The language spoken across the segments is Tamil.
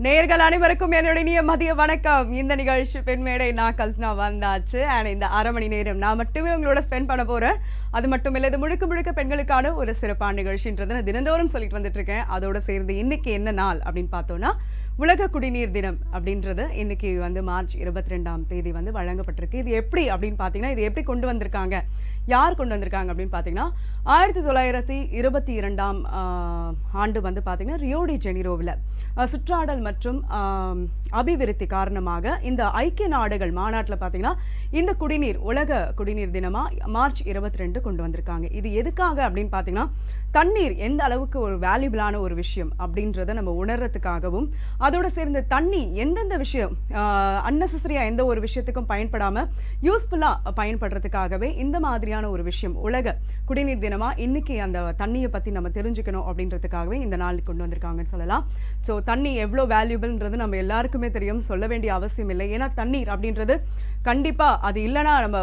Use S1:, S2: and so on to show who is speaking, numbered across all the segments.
S1: நேர்கள் அனைவருக்கும் என்னுடைய இனிய மதிய வணக்கம் இந்த நிகழ்ச்சி பெண்மேடை நான் கல்பனா வந்தாச்சு அண்ட் இந்த அரை மணி நேரம் நான் மட்டுமே உங்களோட ஸ்பெண்ட் பண்ண போறேன் அது மட்டும் இல்லை இது முழுக்க முழுக்க பெண்களுக்கான ஒரு சிறப்பான நிகழ்ச்சின்றதை நான் தினந்தோறும் சொல்லிட்டு வந்துட்டு இருக்கேன் அதோட சேர்ந்து இன்னைக்கு என்ன நாள் அப்படின்னு பார்த்தோம்னா உலக குடிநீர் தினம் அப்படின்றது இன்னைக்கு வந்து மார்ச் இருபத்தி ரெண்டாம் தேதி வந்து வழங்கப்பட்டிருக்கு இது எப்படி அப்படின்னு பார்த்தீங்கன்னா இது எப்படி கொண்டு வந்திருக்காங்க யார் கொண்டு வந்திருக்காங்க அப்படின்னு பார்த்தீங்கன்னா ஆயிரத்தி தொள்ளாயிரத்தி இருபத்தி இரண்டாம் ஆஹ், ஆண்டு வந்து பார்த்தீங்கன்னா ரியோடி ஜெனிரோவில் சுற்றாடல் மற்றும் ஆம், அபிவிருத்தி காரணமாக இந்த ஐக்கிய நாடுகள் மாநாட்டில் பார்த்தீங்கன்னா இந்த குடிநீர் உலக குடிநீர் தினமாக மார்ச் இருபத்தி ரெண்டு கொண்டு வந்திருக்காங்க இது எதுக்காக அப்படின்னு பார்த்தீங்கன்னா தண்ணீர் எந்த அளவுக்கு ஒரு வேல்யூபிளான ஒரு விஷயம் அப்படின்றத நம்ம உணர்றதுக்காகவும் அதோட சேர்ந்து தண்ணி எந்தெந்த விஷயம் அன்னெசரியாக எந்த ஒரு விஷயத்துக்கும் பயன்படாமல் யூஸ்ஃபுல்லாக பயன்படுறதுக்காகவே இந்த மாதிரியான ஒரு விஷயம் உலக குடிநீர் தினமாக இன்னைக்கு அந்த தண்ணியை பற்றி நம்ம தெரிஞ்சுக்கணும் அப்படின்றதுக்காகவே இந்த நாள் கொண்டு வந்திருக்காங்கன்னு சொல்லலாம் ஸோ தண்ணி எவ்வளோ வேல்யூபிள்ன்றது நம்ம எல்லாருக்குமே தெரியும் சொல்ல வேண்டிய அவசியம் இல்லை ஏன்னா தண்ணீர் அப்படின்றது கண்டிப்பாக அது இல்லைன்னா நம்ம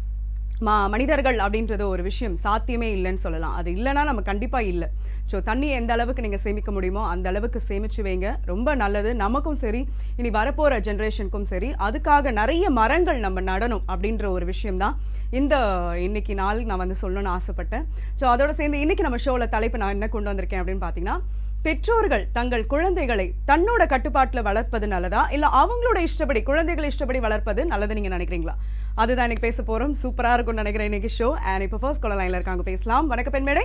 S1: மா மனிதர்கள் அப்படின்றது ஒரு விஷயம் சாத்தியமே இல்லைன்னு சொல்லலாம் அது இல்லைன்னா நம்ம கண்டிப்பாக இல்லை ஸோ தண்ணியை எந்த அளவுக்கு நீங்கள் சேமிக்க முடியுமோ அந்த அளவுக்கு சேமிச்சு வைங்க ரொம்ப நல்லது நமக்கும் சரி இனி வரப்போகிற ஜென்ரேஷனுக்கும் சரி அதுக்காக நிறைய மரங்கள் நம்ம நடணும் அப்படின்ற ஒரு விஷயம்தான் இந்த இன்னைக்கு நாள் நான் வந்து சொல்லணும்னு ஆசைப்பட்டேன் ஸோ அதோட சேர்ந்து இன்னைக்கு நம்ம ஷோவில் தலைப்பு நான் என்ன கொண்டு வந்திருக்கேன் அப்படின்னு பார்த்தீங்கன்னா பெற்றோர்கள் தங்கள் குழந்தைகளை தன்னோட கட்டுப்பாட்டில் வளர்ப்பது நல்லதா இல்லை அவங்களோட இஷ்டப்படி குழந்தைகளை இஷ்டப்படி வளர்ப்பது நல்லது நீங்கள் நினைக்கிறீங்களா அதுதான் இன்னைக்கு பேச போகிறோம் சூப்பராக இருக்கும்னு நினைக்கிறேன் இன்னைக்கு ஷோ அண்ட் இப்போ ஃபர்ஸ்ட் கொள்ள லைனில் இருக்காங்க பேசலாம் வணக்கம் பெண்மேடை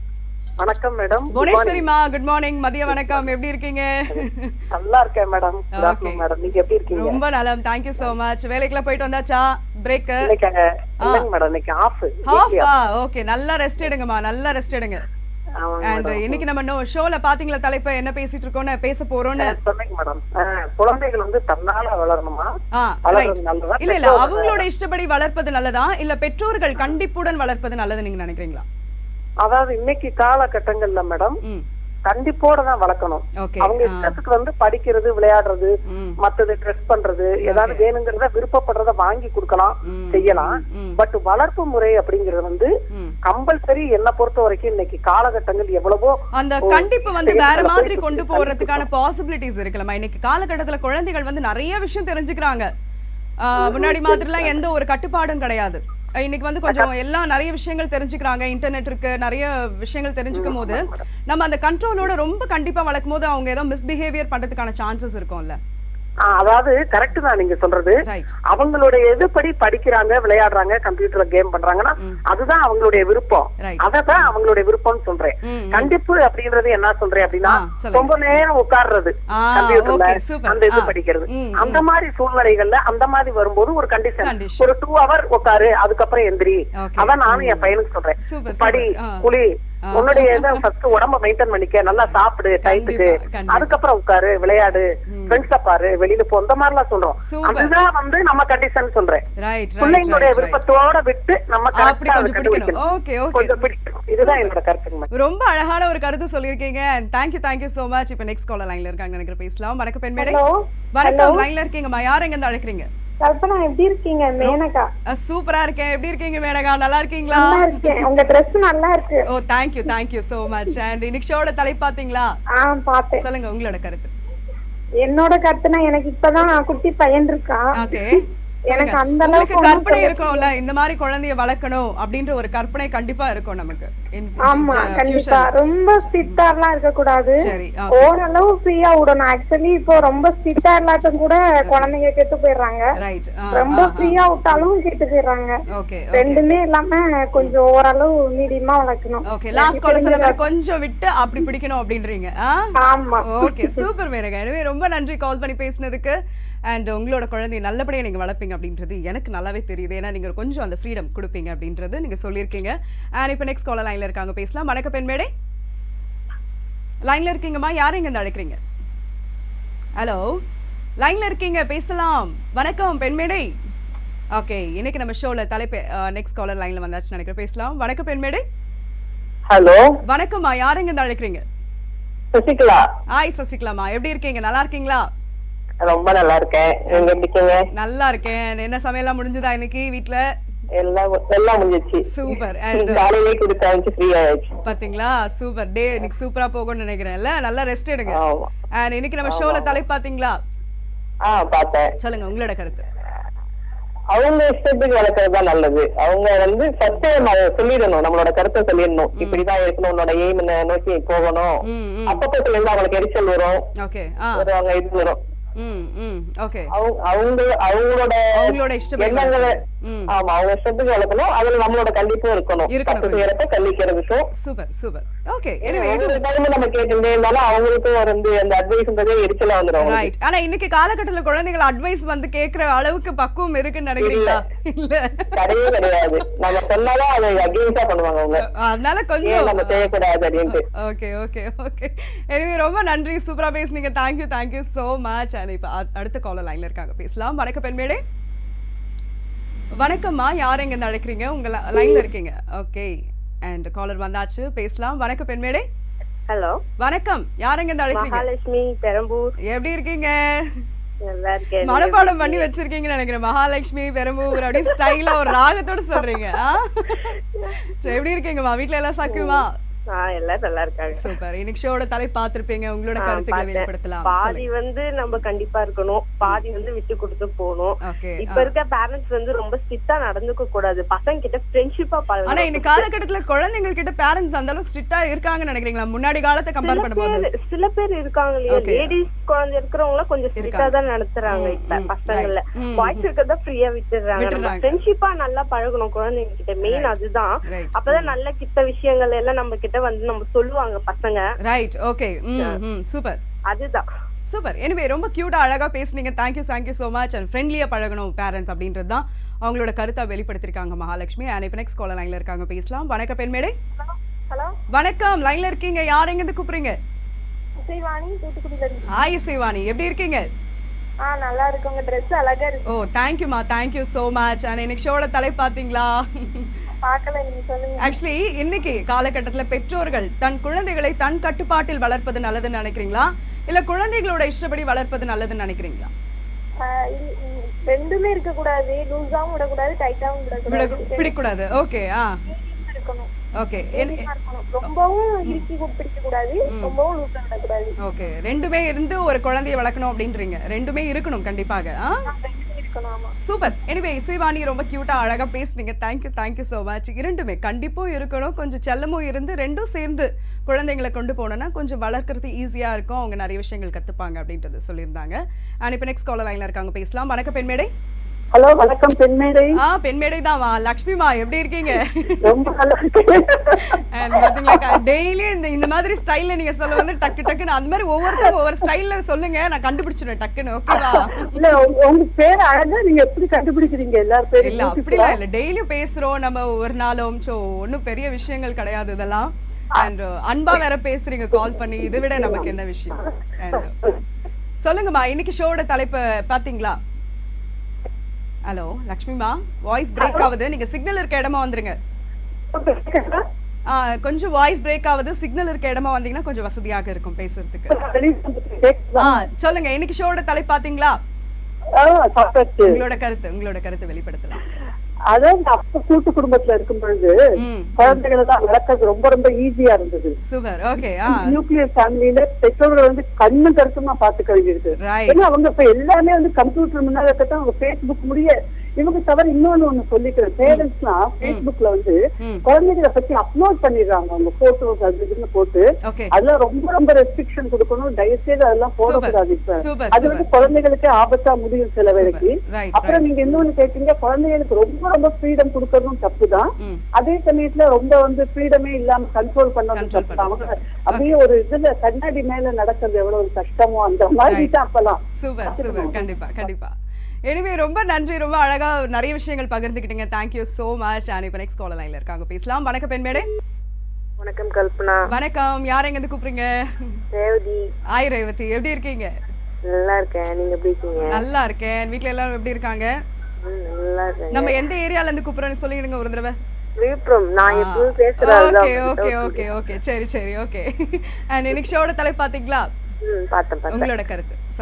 S2: வணக்கம் மேடம்
S1: புவனேஸ்வரிமா குட் மார்னிங் மதிய வணக்கம் எப்படி இருக்கீங்க
S2: நல்லா இருக்கேன் மேடம் குட் ஆஃப்டர்நூன் மேடம் நீங்க எப்படி இருக்கீங்க
S1: ரொம்ப நலம் தேங்க்யூ ஸோ மச் வேலைக்கெல்லாம் போயிட்டு வந்தாச்சா பிரேக்கு
S2: இன்னைக்கு அங்க இல்லைங்க மேடம் இன்னைக்கு ஆஃப்
S1: ஹாஃபா ஓகே நல்லா ரெஸ்ட் எடுங்கம்மா நல்லா ரெஸ்ட் எடுங்க அண்ட் இன்னைக்கு நம்ம இன்னும் ஷோல பாத்தீங்களா தலைப்பை என்ன பேசிட்டு இருக்கோம்னு பேச போறோம்னு
S2: சொன்னீங்க மேடம் குழந்தைகள் வந்து தன்னால வளரணுமா
S1: ஆ
S2: வளர்றது
S1: ரைட்
S2: நல்லதா
S1: இல்ல இல்ல அவங்களோட இஷ்டப்படி வளர்ப்பது நல்லதா இல்ல பெற்றோர்கள் கண்டிப்புடன் வளர்ப்பது நல்லது நீங்க நினைக்கிறீங்களா
S2: அதாவது இன்னைக்கு காலகட்டங்கள்ல மேடம்
S1: ம்
S2: கண்டிப்போட தான் வளர்க்கணும்
S1: ஓகே
S2: அவங்க இஷ்டத்துக்கு வந்து படிக்கிறது விளையாடுறது
S1: ம்
S2: மத்தது ட்ரெஸ் பண்றது ஏதாவது வேணுங்கிறத விருப்பப்படுறத வாங்கி கொடுக்கலாம்
S1: ம்,
S2: செய்யலாம்
S1: ம்,
S2: பட் வளர்ப்பு முறை அப்படிங்கிறது வந்து
S1: ம்.
S2: கம்பல்சரி என்ன பொறுத்த வரைக்கும் இன்னைக்கு காலகட்டங்கள் எவ்வளவோ
S1: அந்த கண்டிப்பு வந்து வேற மாதிரி கொண்டு போறதுக்கான பாசிபிலிட்டிஸ் இருக்குல்லம்மா இன்னைக்கு காலகட்டத்துல குழந்தைகள் வந்து நிறைய விஷயம் தெரிஞ்சுக்கிறாங்க ஆஹ், முன்னாடி மாதிரிலாம் எந்த ஒரு கட்டுப்பாடும் கிடையாது அஹ், இன்னைக்கு வந்து கொஞ்சம் எல்லாம் நிறைய விஷயங்கள் தெரிஞ்சுக்கிறாங்க இன்டர்நெட் இருக்கு நிறைய விஷயங்கள் தெரிஞ்சுக்கும் போது நம்ம அந்த கண்ட்ரோலோட ரொம்ப கண்டிப்பா வளர்க்கும் போது அவங்க ஏதோ மிஸ்பிஹேவியர் பண்றதுக்கான சான்சஸ் இருக்கும்ல
S2: ஆ, அதாவது கரெக்ட் தான் நீங்க சொல்றது
S1: ரைட்
S2: அவங்களுடைய எதுபடி படிக்கிறாங்க விளையாடுறாங்க கம்ப்யூட்டர்ல கேம் பண்றாங்கன்னா
S1: ம்.
S2: அதுதான் அவங்களுடைய விருப்பம்
S1: ரைட்
S2: அததான் அவங்களுடைய விருப்பம்னு சொல்றேன்
S1: ம் ம்.
S2: கண்டிப்பு அப்படின்றது என்ன சொல்றேன் அப்படின்னா
S1: ஆ, சொல்லுங்க.
S2: ரொம்ப நேரம் உட்கார்றது
S1: ஆ
S2: கம்ப்யூட்டர்ல
S1: ஓகே சூப்பர்
S2: அந்த இது படிக்கிறது
S1: ம்,
S2: அந்த மாதிரி சூழ்நிலைகள்ல அந்த மாதிரி வரும்போது ஒரு கண்டிஷன்
S1: கண்டிஷன்
S2: ஒரு டூ ஹவர் உட்காரு அதுக்கப்புறம் எந்திரி
S1: ஓகே
S2: அதான் நானும் என் பையனுக்கு சொல்றேன்
S1: சூப்பர்
S2: படி
S1: சூப்பர் ஆ
S2: குளி
S1: ஆ.
S2: உன்னுடைய இதை ஃபர்ஸ்ட் உடம்ப மெயின்டைன் பண்ணிக்க நல்லா சாப்பிடு டைத்துக்கு
S1: கண்டிப்பா கண்டிப்பா
S2: அதுக்கப்புறம் உட்காரு விளையாடு
S1: ம்.
S2: ஃப்ரெண்ட்ஸ பாரு வெளியில போ அந்த மாதிரிலாம் சொல்றோம்
S1: சூப்பர்
S2: அதுதான் வந்து நம்ம கண்டிஷன் சொல்றேன்
S1: ரைட் ரைட்
S2: பிள்ளைங்களுடைய
S1: ரைட் ரைட்
S2: விருப்பத்தோட விட்டு நம்ம
S1: அப்படி
S2: கரெக்டா அதை
S1: கொஞ்சம் பிடிக்கணும்
S2: கண்டுபிடிக்கணும்
S1: ஓகே ஓகே
S2: கொஞ்சம் பிடிக்கணும் இதுதான் என்னோட கருத்துங்க மேம்.
S1: ரொம்ப அழகான ஒரு கருத்து சொல்லியிருக்கீங்க and thank you thank you so much இப்போ நெக்ஸ்ட் காலர் லைன்ல இருக்காங்க நினைக்கிற பேசலாம் வணக்கம் பெண்மேடை
S3: ஹலோ
S1: வணக்கம் லைன்ல இருக்கீங்கம்மா யார் எங்க இருந்து அழைக்கிறீங்க
S3: கல்பனா எப்படி இருக்கீங்க மேனகா
S1: சூப்பரா இருக்கேன் எப்படி இருக்கீங்க மேடகா நல்லா இருக்கீங்களா
S3: நல்லா இருக்கேன் உங்க ட்ரெஸ் நல்லா இருக்கு
S1: oh thank you thank you so much and இன்னைக்கு ஷோட தலை பாத்தீங்களா
S3: ஆ பார்த்தேன்
S1: சொல்லுங்க உங்களோட கருத்து
S3: என்னோட கருத்துனா எனக்கு இப்பதான் குட்டி பையன் இருக்கான்
S1: ஓகே
S3: எனக்கு அந்த
S1: உங்களுக்கு
S3: அளவுக்கு ஒண்ணும்
S1: கற்பனை
S3: சொல்ல-
S1: இருக்கும்ல இந்த மாதிரி குழந்தைய வளர்க்கணும் அப்படின்ற ஒரு கற்பனை கண்டிப்பா இருக்கும் நமக்கு in
S3: ஆமா
S1: future.
S3: கண்டிப்பா ரொம்ப ஸ்ட்ரிக்டாலாம் இருக்க கூடாது
S1: சரி okay.
S3: ஓரளவு ஃப்ரீயா விடணும் ஆக்சுவலி இப்போ ரொம்ப ஸ்ட்ரிக்டா இல்லாட்டும் கூட குழந்தைங்க கெட்டு போயிடுறாங்க
S1: ரைட்
S3: ரொம்ப ஃப்ரீயா விட்டாலும் கெட்டு போயிடுறாங்க
S1: ஓகே
S3: ரெண்டுமே இல்லாம கொஞ்சம் ஓரளவு மீடியமா வளர்க்கணும்
S1: ஓகே லாஸ்ட் கால் சொன்ன மாதிரி கொஞ்சம் விட்டு அப்படி பிடிக்கணும் அப்படின்றீங்க ஆ
S3: ஆமா
S1: ஓகே சூப்பர் மேனகா எனவே ரொம்ப நன்றி கால் பண்ணி பேசினதுக்கு அண்ட் உங்களோட குழந்தைய நல்லபடியாக நீங்கள் வளர்ப்பீங்க அப்படின்றது எனக்கு நல்லாவே தெரியுது ஏன்னா நீங்கள் கொஞ்சம் அந்த ஃப்ரீடம் கொடுப்பீங்க அப்படின்றது நீங்கள் சொல்லியிருக்கீங்க அண்ட் இப்போ நெக்ஸ்ட் காலர் லைனில் இருக்காங்க பேசலாம் வணக்கம் பெண்மேடை லைனில் இருக்கீங்கம்மா யார் இங்க இருந்து அழைக்கிறீங்க ஹலோ லைனில் இருக்கீங்க பேசலாம் வணக்கம் பெண்மேடை ஓகே இன்னைக்கு நம்ம ஷோவில் தலைப்பு நெக்ஸ்ட் காலர் லைனில் வந்தாச்சு நினைக்கிறேன் பேசலாம் வணக்கம் பெண்மேடை
S2: ஹலோ
S1: வணக்கம்மா யார் இங்க இருந்து அழைக்கிறீங்க
S2: சசிகலா
S1: ஹாய் சசிகலாமா எப்படி இருக்கீங்க நல்லா இருக்கீங்களா
S2: ரொம்ப நல்லா இருக்கேன் நீங்க எப்படி இருக்கீங்க
S1: நல்லா இருக்கேன் என்ன சமையல்லாம் முடிஞ்சதா இன்னைக்கு வீட்ல
S4: எல்லாம் எல்லாம் முடிஞ்சிச்சு
S1: சூப்பர் அண்ட்
S4: காலையிலே கொடுத்தாச்சு ஃப்ரீ ஆயிடுச்சு
S1: பாத்தீங்களா சூப்பர் டே இன்னைக்கு சூப்பரா போகும்னு நினைக்கிறேன்ல நல்லா ரெஸ்ட் எடுங்க
S4: ஆமா
S1: அண்ட் இன்னைக்கு நம்ம ஷோல தலை பாத்தீங்களா
S4: ஆ பார்த்தேன்
S1: சொல்லுங்க உங்களோட கருத்து
S4: அவங்க இஷ்டத்துக்கு வளர்க்கறது தான் நல்லது அவங்க வந்து ஃபர்ஸ்ட் நம்ம சொல்லிடணும் நம்மளோட கருத்தை சொல்லிடணும் இப்படிதான் இருக்கணும் உன்னோட எய்ம் நோக்கி போகணும்
S1: ம் ம்
S4: அப்பப்போ சொல்லிருந்தா அவங்களுக்கு எரிச்சல் வரும்
S1: ஓகே ஆ
S4: ஒரு அவங்க இது வரும்
S1: ம் ம் ஓகே
S4: அவங்க அவங்க அவங்களோட
S1: அவங்களோட இஷ்டப்படி
S4: எண்ணங்களை
S1: வளர்க்கணும். ம்
S4: ஆமா அவங்க இஷ்டத்துக்கு வளர்க்கணும் அதுல நம்மளோட கண்டிப்பும் இருக்கணும்
S1: இருக்கணும்
S4: தப்பு செய்யறப்ப கண்டிக்கிறதுக்கும்
S1: சூப்பர் சூப்பர் ஓகே எனவே
S4: ஒவ்வொரு டைம் நம்ம கேட்டுட்டே இருந்தாலும் அவங்களுக்கும் வந்து அந்த அட்வைஸ்ன்றதே எரிச்சலா வந்துடும் அவங்களுக்கு.
S1: ரைட் ஆனா இன்னைக்கு காலகட்டத்துல குழந்தைகள் அட்வைஸ் வந்து கேக்குற அளவுக்கு பக்குவம் இருக்குன்னு நினைக்கிறீங்களா இல்ல
S4: கிடையவே கிடையாது நம்ம சொன்னாலும் அதை அகெயின்ஸ்டா பண்ணுவாங்க அவங்க
S1: அதனால
S4: ஏன்
S1: கொஞ்சம்
S4: நம்ம செய்யக்கூடாது அப்படின்ட்டு
S1: ஓகே ஓகே ஓகே எனவே ரொம்ப நன்றி சூப்பரா பேசுனீங்க thank you thank you so much and இப்போ அடுத்த காலர் லைன்ல இருக்காங்க பேசலாம் வணக்கம் பெண்மேடே வணக்கம்மா யார் எங்க இருந்து அழைக்கிறீங்க உங்க லைன்ல இருக்கீங்க ஓகே அண்ட் காலர் வந்தாச்சு பேசலாம் வணக்கம் பெண்மேடே
S5: ஹலோ
S1: வணக்கம் யார் எங்க இருந்து அழைக்கிறீங்க
S5: மகாலட்சுமி பெரம்பூர்
S1: எப்படி இருக்கீங்க
S5: நல்லா இருக்கேன்
S1: மனப்பாடம் பண்ணி வச்சிருக்கீங்கன்னு நினைக்கிறேன் மகாலட்சுமி பெரம்பூர் அப்படியே ஸ்டைலா ஒரு ராகத்தோட சொல்றீங்க ஆ? சரி, எப்படி இருக்கீங்கம்மா வீட்ல எல்லாம் சக்கியமா
S5: ஆ எல்லாரும் நல்லா இருக்காங்க
S1: சூப்பர் இன்னைக்கு ஷோட தலை பார்த்திருப்பீங்க உங்களோட
S5: ஆ,
S1: கருத்துக்களை
S5: பார்த்தேன்.
S1: வெளிப்படுத்தலாம்
S5: பாதி வந்து நம்ம கண்டிப்பா இருக்கணும் பாதி வந்து விட்டு கொடுத்து போகணும்
S1: ஓகே
S5: இப்ப இருக்க பேரண்ட்ஸ் வந்து ரொம்ப ஸ்ட்ரிக்டா நடந்துக்க கூடாது பசங்க கிட்ட ஃப்ரெண்ட்ஷிப்பா
S1: ஆனா
S5: பழகணும்
S1: இந்த காலகட்டத்துல குழந்தைங்க கிட்ட பேரண்ட்ஸ் அந்த அளவுக்கு ஸ்ட்ரிக்டா இருக்காங்கன்னு நினைக்கிறீங்களா முன்னாடி காலத்தை கம்பேர்
S5: சில
S1: பண்ணும்போது
S5: பேர் சில பேர் இருக்காங்க இல்லையா
S1: Okay.
S5: லேடிஸ் குழந்தை இருக்கிறவங்க கொஞ்சம் ஸ்ட்ரிக்டா
S1: இருக்காங்க.
S5: தான் நடத்துறாங்க
S1: ம்,
S5: இப்ப
S1: ம்,
S5: பசங்கள
S1: right. ம்,
S5: பாய்ஸ் இருக்கிறதா ஃப்ரீயா விட்டுறாங்க நம்ம
S1: விட்டுறாங்க.
S5: ஃப்ரெண்ட்ஷிப்பா நல்லா பழகணும் குழந்தைங்க கிட்ட மெயின் அதுதான்
S1: ரைட்
S5: அப்பதான் நல்ல கிட்ட விஷயங்கள் எல்லாம் நம்ம கிட்ட வந்து நம்ம சொல்லுவாங்க பசங்க
S1: ரைட் ஓகே ம் ம் சூப்பர்
S5: அதுதான்
S1: சூப்பர் எனிவே ரொம்ப கியூட்டா அழகா பேசுனீங்க thank you thank you so much and ஃப்ரெண்ட்லியா பழகணும் பேரண்ட்ஸ் அப்படின்றது தான் அவங்களோட கருத்தை வெளிப்படுத்திருக்காங்க மகாலட்சுமி அண்ட் இப்போ நெக்ஸ்ட் காலர் லைன்ல இருக்காங்க பேசலாம் வணக்கம் பெண்மேடை
S3: ஹலோ
S1: வணக்கம் லைன்ல இருக்கீங்க யார் எங்க இருந்து கூப்பிடுறீங்க
S3: இசைவாணி தூத்துக்குடியில இருந்து
S1: ஹாய் சிவானி எப்படி இருக்கீங்க
S3: ஆ நல்லா இருக்கு உங்க ட்ரெஸ் அழகா இருக்கு
S1: ஓ தேங்க்யூமா தேங்க்யூ ஸோ மச் அண்ட் இன்னைக்கு ஷோட தலை பார்த்தீங்களா
S3: பார்க்கல நீங்க சொல்லுங்க
S1: ஆக்சுவலி இன்னைக்கு காலகட்டத்தில் பெற்றோர்கள் தன் குழந்தைகளை தன் கட்டுப்பாட்டில் வளர்ப்பது நல்லதுன்னு நினைக்கிறீங்களா இல்ல குழந்தைகளோட இஷ்டப்படி வளர்ப்பது நல்லதுன்னு நினைக்கிறீங்களா
S3: ஆ, இது- ம், ரெண்டுமே இருக்க கூடாது லூஸாவும் விடக்கூடாது டைட்டாவும்
S1: விட
S3: விடக்கூடாது
S1: பிடிக்கூடாது ஓகே ஆ
S3: மீடியமா இருக்கணும்
S1: ஓகே
S3: மீடியமா இருக்கணும் ரொம்பவும் இறுக்கி பிடிக்க கூடாது ரொம்பவும் லூஸா விடக்கூடாது
S1: ஓகே ரெண்டுமே இருந்து ஒரு குழந்தையை வளர்க்கணும் அப்படின்றீங்க ரெண்டுமே இருக்கணும் கண்டிப்பாக ஆ
S3: ஆ, ரெண்டுமே இருக்கணும் ஆமா
S1: சூப்பர் எனிவே இசைவாணி ரொம்ப கியூட்டா அழகா பேசுனீங்க தேங்க்யூ தேங்க்யூ ஸோ மச் இரண்டுமே கண்டிப்பும் இருக்கணும் கொஞ்சம் செல்லமும் இருந்து ரெண்டும் சேர்ந்து குழந்தைங்களை கொண்டு போனோம்னா கொஞ்சம் வளர்க்கறது ஈஸியா இருக்கும் அவங்க நிறைய விஷயங்கள் கத்துப்பாங்க அப்படின்றது சொல்லியிருந்தாங்க அண்ட் இப்போ நெக்ஸ்ட் காலர் லைன்ல இருக்காங்க பேசலாம் வணக்கம் பெண்மேடை
S2: ஹலோ வணக்கம் பெண்மேடை
S1: ஆ பெண்மேடை தான் வா லக்ஷ்மிமா எப்படி இருக்கீங்க
S2: ரொம்ப நல்லா இருக்கு
S1: And பாத்தீங்களா டெய்லி இந்த இந்த மாதிரி ஸ்டைல்ல நீங்க சொல்ல வந்து டக்கு டக்குன்னு அந்த மாதிரி ஒவ்வொருத்தரும் ஒவ்வொரு ஸ்டைல்ல சொல்லுங்க நான் கண்டுபிடிச்சிடுவேன் டக்குன்னு ஓகேவா
S2: இல்ல உங்க- உங்க பேர் அழகா நீங்க எப்படி கண்டுபிடிக்கிறீங்க எல்லார்
S1: இல்ல
S2: பேரும்
S1: அப்படிலாம் இல்ல டெய்லியும் பேசுறோம் நம்ம ஒவ்வொரு நாளும் சோ ஒன்றும் பெரிய விஷயங்கள் கிடையாது இதெல்லாம் அண்ட் அன்பா வேற பேசுறீங்க கால் பண்ணி இதை விட நமக்கு என்ன விஷயம் And, சொல்லுங்கம்மா இன்னைக்கு ஷோட தலைப்பு பாத்தீங்களா ஹலோ லக்ஷ்மிமா வாய்ஸ் பிரேக் ஆகுது நீங்க சிக்னல் இருக்க இடமா வந்துருங்க ஆ, கொஞ்சம் வாய்ஸ் பிரேக் ஆகுது சிக்னல் இருக்க இடமா வந்தீங்கன்னா கொஞ்சம் வசதியாக இருக்கும் பேசுறதுக்கு ஆ சொல்லுங்க இன்னைக்கு ஷோட தலை பாத்தீங்களா
S2: சாப்பிட்டாச்சு
S1: உங்களோட கருத்து உங்களோட கருத்து வெளிப்படுத்தலாம்
S2: அதாவது அப்ப கூட்டு குடும்பத்துல இருக்கும் பொழுது
S1: ம்
S2: குழந்தைகளை தான் வளர்க்கறது ரொம்ப ரொம்ப ஈஸியா இருந்தது
S1: சூப்பர் ஓகே ஆ
S2: நியூக்ளியர் ஃபேமிலியில பெற்றோர்கள் வந்து கண்ணு கருத்துமா பார்த்து கழிஞ்சிருக்கு
S1: ரைட்
S2: ஏன்னா அவங்க இப்ப எல்லாமே வந்து கம்ப்யூட்டர் முன்னால இருக்கட்டும் அவங்க பேஸ்புக் முடிய இவங்க தவிர இன்னொன்னு ஒண்ணு சொல்லிக்கிறேன் பேரண்ட்ஸ்லாம் பேஸ்புக்ல வந்து
S1: ம்
S2: குழந்தைகளை பத்தி அப்லோட் பண்ணிடுறாங்க அவங்க போட்டோஸ் அது இதுன்னு போட்டு
S1: ஓகே
S2: அதெல்லாம் ரொம்ப ரொம்ப ரெஸ்ட்ரிக்ஷன் கொடுக்கணும் தயவுசெய்து அதெல்லாம் போடக்கூடாது இப்ப
S1: சூப்பர்
S2: அது வந்து குழந்தைகளுக்கு ஆபத்தா முடியும் சில வேளைக்கு
S1: ரைட்
S2: அப்புறம் நீங்க இன்னொன்னு கேட்டீங்க குழந்தைகளுக்கு ரொம்ப ரொம்ப ஃப்ரீடம் கொடுக்கறதும் தப்பு தான்
S1: ம்
S2: அதே சமயத்துல ரொம்ப வந்து ஃப்ரீடமே இல்லாம கண்ட்ரோல் பண்ணதும்
S1: Control
S2: தப்பு தான் அவங்க
S1: பண்றது.
S2: அப்படியே ஒரு இதுல கண்ணாடி மேல நடக்கிறது எவ்வளவு கஷ்டமோ அந்த மாதிரி
S1: Right.
S2: தான் அப்பெல்லாம்
S1: சூப்பர் சூப்பர் கண்டிப்பா கண்டிப்பா எனிவே ரொம்ப நன்றி ரொம்ப அழகா நிறைய விஷயங்கள் பகிர்ந்துக்கிட்டீங்க தேங்க்யூ so மச் அண்ட் இப்போ நெக்ஸ்ட் காலர் லைன்ல இருக்காங்க பேசலாம் வணக்கம் பெண்மேடை
S5: வணக்கம் கல்பனா
S1: வணக்கம் யார் எங்க இருந்து கூப்பிடுறீங்க
S5: ரேவதி
S1: ஆய் ரேவதி எப்படி இருக்கீங்க
S5: நல்லா இருக்கேன் நீங்க எப்படி இருக்கீங்க
S1: நல்லா இருக்கேன் வீட்ல எல்லாரும் எப்படி இருக்காங்க
S5: ம், நல்லா இருக்கேன்
S1: நம்ம எந்த ஏரியால இருந்து கூப்பிடுறோம்னு சொல்லிடுங்க ஒரு தடவை
S5: விழுப்புரம் நான் எப்பவும் பேசுறது
S1: ஓகே ஓகே ஓகே ஓகே சரி சரி ஓகே அண்ட் இன்னைக்கு ஷோட தலை பாத்தீங்களா
S5: ம் பார்த்தேன் பார்த்தேன்
S1: உங்களோட கருத்து சொல்லுங்க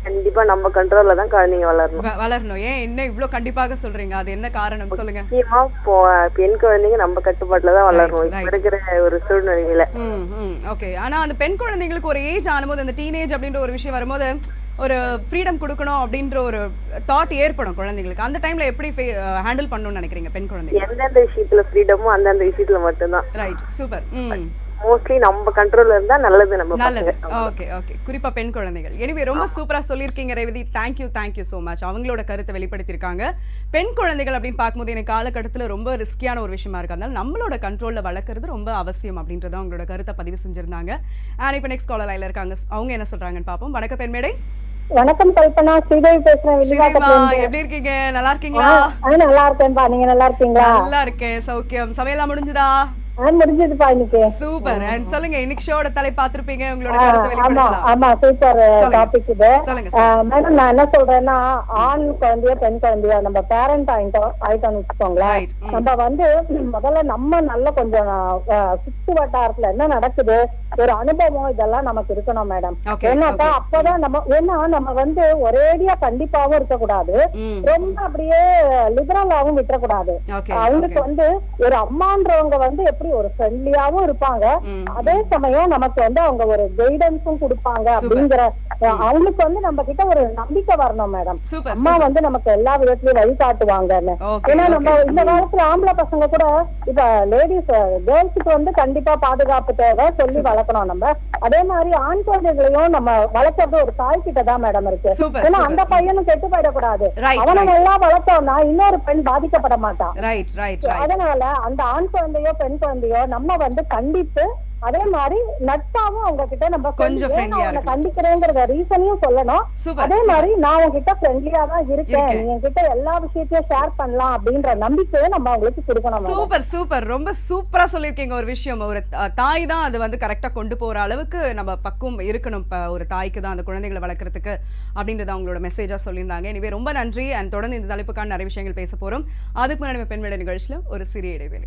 S5: கண்டிப்பா நம்ம கண்ட்ரோல்ல தான் குழந்தைங்க வளரணும்
S1: வ- வளரணும் ஏன் என்ன இவ்ளோ கண்டிப்பாக சொல்றீங்க அது என்ன காரணம் சொல்லுங்க
S5: முக்கியமா இப்போ பெண் குழந்தைங்க நம்ம கட்டுப்பாட்டுல தான் வளரணும்
S1: Right,
S5: இப்ப
S1: right.
S5: இருக்கிற ஒரு சூழ்நிலையில
S1: ம் ம் ஓகே ஆனா அந்த பெண் குழந்தைங்களுக்கு ஒரு ஏஜ் ஆனும்போது அந்த டீனேஜ் அப்படின்ற ஒரு விஷயம் வரும்போது ஒரு ஃப்ரீடம் கொடுக்கணும் அப்படின்ற ஒரு தாட் ஏற்படும் குழந்தைங்களுக்கு அந்த டைம்ல எப்படி ஹேண்டில் பண்ணணும்னு நினைக்கிறீங்க பெண் குழந்தைங்க
S5: எந்தெந்த விஷயத்துல ஃப்ரீடமோ அந்தந்த விஷயத்துல மட்டும்தான்
S1: ரைட் சூப்பர் ம்
S5: மோஸ்ட்லி நம்ம கண்ட்ரோல்ல இருந்தா நல்லது நம்ம
S1: நல்லது
S5: பசங்க.
S1: ஓகே ஓகே குறிப்பா பெண் குழந்தைகள் எனவே ரொம்ப சூப்பரா சொல்லியிருக்கீங்க Revathi thank you thank you so much அவங்களோட கருத்தை வெளிப்படுத்தியிருக்காங்க பெண் குழந்தைகள் அப்படின்னு பார்க்கும்போது எனக்கு காலகட்டத்தில் ரொம்ப ரிஸ்கியான ஒரு விஷயமா இருக்கு அதனால நம்மளோட கண்ட்ரோல்ல வளர்க்குறது ரொம்ப அவசியம் அப்படின்றத அவங்களோட கருத்தை பதிவு செஞ்சிருந்தாங்க அண்ட் இப்போ நெக்ஸ்ட் காலர் லைன்ல இருக்காங்க அவங்க என்ன சொல்றாங்கன்னு பார்ப்போம் வணக்கம் பெண்மேடை
S3: வணக்கம் கல்பனா ஸ்ரீதேவி பேசுறேன்
S1: ஸ்ரீதேவா
S3: வில்லிவாக்கத்துல இருந்து.
S1: எப்படி இருக்கீங்க நல்லா இருக்கீங்களா
S3: ஆ, நல்லா இருக்கேன்பா நீங்க நல்லா இருக்கீங்களா
S1: நல்லா இருக்கேன் சௌக்கியம் சமையலாம் முடிஞ்சுதா
S3: ஆ முடிஞ்சதுப்பா இன்னைக்கு
S1: சூப்பர் அண்ட் சொல்லுங்க இன்னைக்கு ஷோட தலை பார்த்திருப்பீங்க உங்களோட
S3: ஆ,
S1: கருத்தை
S3: ஆமா
S1: வெளிப்படுத்தலாம்
S3: ஆமா சூப்பர்
S1: சொல்லுங்க.
S3: டாபிக் இது
S1: சொல்லுங்க
S3: ஆ, மேடம் நான் என்ன சொல்றேன்னா ஆண் குழந்தையோ பெண் குழந்தையோ நம்ம பேரண்ட் ஆயிட்டோம் ஆயிட்டோம்னு வச்சுக்கோங்களேன்
S1: Right. ம்.
S3: நம்ம வந்து முதல்ல நம்ம நல்ல கொஞ்சம் ஆ, சுத்து வட்டாரத்துல என்ன நடக்குது ஒரு அனுபவம் இதெல்லாம் நமக்கு இருக்கணும் மேடம்
S1: Okay,
S3: ஏன்னாக்கா
S1: okay.
S3: அப்பதான் நம்ம ஏன்னா நம்ம வந்து ஒரேடியா கண்டிப்பாவும் இருக்கக்கூடாது
S1: ம்
S3: ரொம்ப அப்படியே லிபரலாவும் விட்டுறக்கூடாது
S1: ஓகே
S3: அவங்களுக்கு வந்து ஒரு அம்மான்றவங்க வந்து எப்படி ஒரு ஃப்ரெண்ட்லியாவும் இருப்பாங்க
S1: ம்
S3: அதே சமயம் நமக்கு வந்து அவங்க ஒரு கைடன்ஸும் கொடுப்பாங்க
S1: Super.
S3: அப்படிங்கிற அஹ், அவங்களுக்கு வந்து நம்ம கிட்ட ஒரு நம்பிக்கை வரணும் மேடம்
S1: சூப்பர்
S3: அம்மா வந்து நமக்கு எல்லா விதத்திலயும் வழிகாட்டுவாங்கன்னு
S1: ஓகே
S3: ஏன்னா நம்ம இந்த காலத்துல ஆம்பளை பசங்க கூட இப்ப லேடிஸ் கேர்ள்ஸுக்கு வந்து கண்டிப்பா பாதுகாப்பு தேவை சொல்லி வளர்க்கணும் நம்ம அதே மாதிரி ஆண் குழந்தைகளையும் நம்ம வளர்க்கறது ஒரு தாய் கிட்ட தான் மேடம் இருக்கு
S1: சூப்பர்
S3: ஏன்னா அந்த பையனும் கெட்டு போயிடக்கூடாது
S1: ரைட்
S3: அவனை நல்லா வளர்த்தோம்னா இன்னொரு பெண் பாதிக்கப்பட மாட்டான்
S1: ரைட் ரைட் ரைட்
S3: அதனால அந்த ஆண் குழந்தையோ பெண் குழந்தையோ நம்ம வந்து கண்டிப்பு அதே மாதிரி நட்பாவும் அவங்க கிட்ட நம்ம
S1: கொஞ்சம்
S3: friendly-
S1: friendly-ஆ
S3: ஏன் நான் உன்னை
S1: இருக்கணும்.
S3: கண்டிக்கிறேங்கிற ரீசனையும் சொல்லணும்
S1: சூப்பர்
S3: அதே மாதிரி நான் உங்ககிட்ட ஃப்ரெண்ட்லியா தான் இருக்கேன்
S1: இருக்கேன்.
S3: நீ என்கிட்ட எல்லா விஷயத்தையும் ஷேர் பண்ணலாம் அப்படின்ற நம்பிக்கையை நம்ம அவங்களுக்கு கொடுக்கணும் madam.
S1: சூப்பர் சூப்பர் ரொம்ப சூப்பரா சொல்லியிருக்கீங்க ஒரு விஷயம் ஒரு த- தாய் தான் அது வந்து கரெக்டா கொண்டு போற அளவுக்கு நம்ம பக்குவம் இருக்கணும் இப்ப ஒரு தாய்க்கு தான் அந்த குழந்தைகளை வளர்க்கறதுக்கு அப்படின்றத அவங்களோட மெசேஜா சொல்லியிருந்தாங்க எனவே ரொம்ப நன்றி அண்ட் தொடர்ந்து இந்த தலைப்புக்கான நிறைய விஷயங்கள் பேச போறோம் அதுக்கு முன்னாடி நம்ம பெண்மேடை நிகழ்ச்சியில ஒரு சிறிய இடைவேளை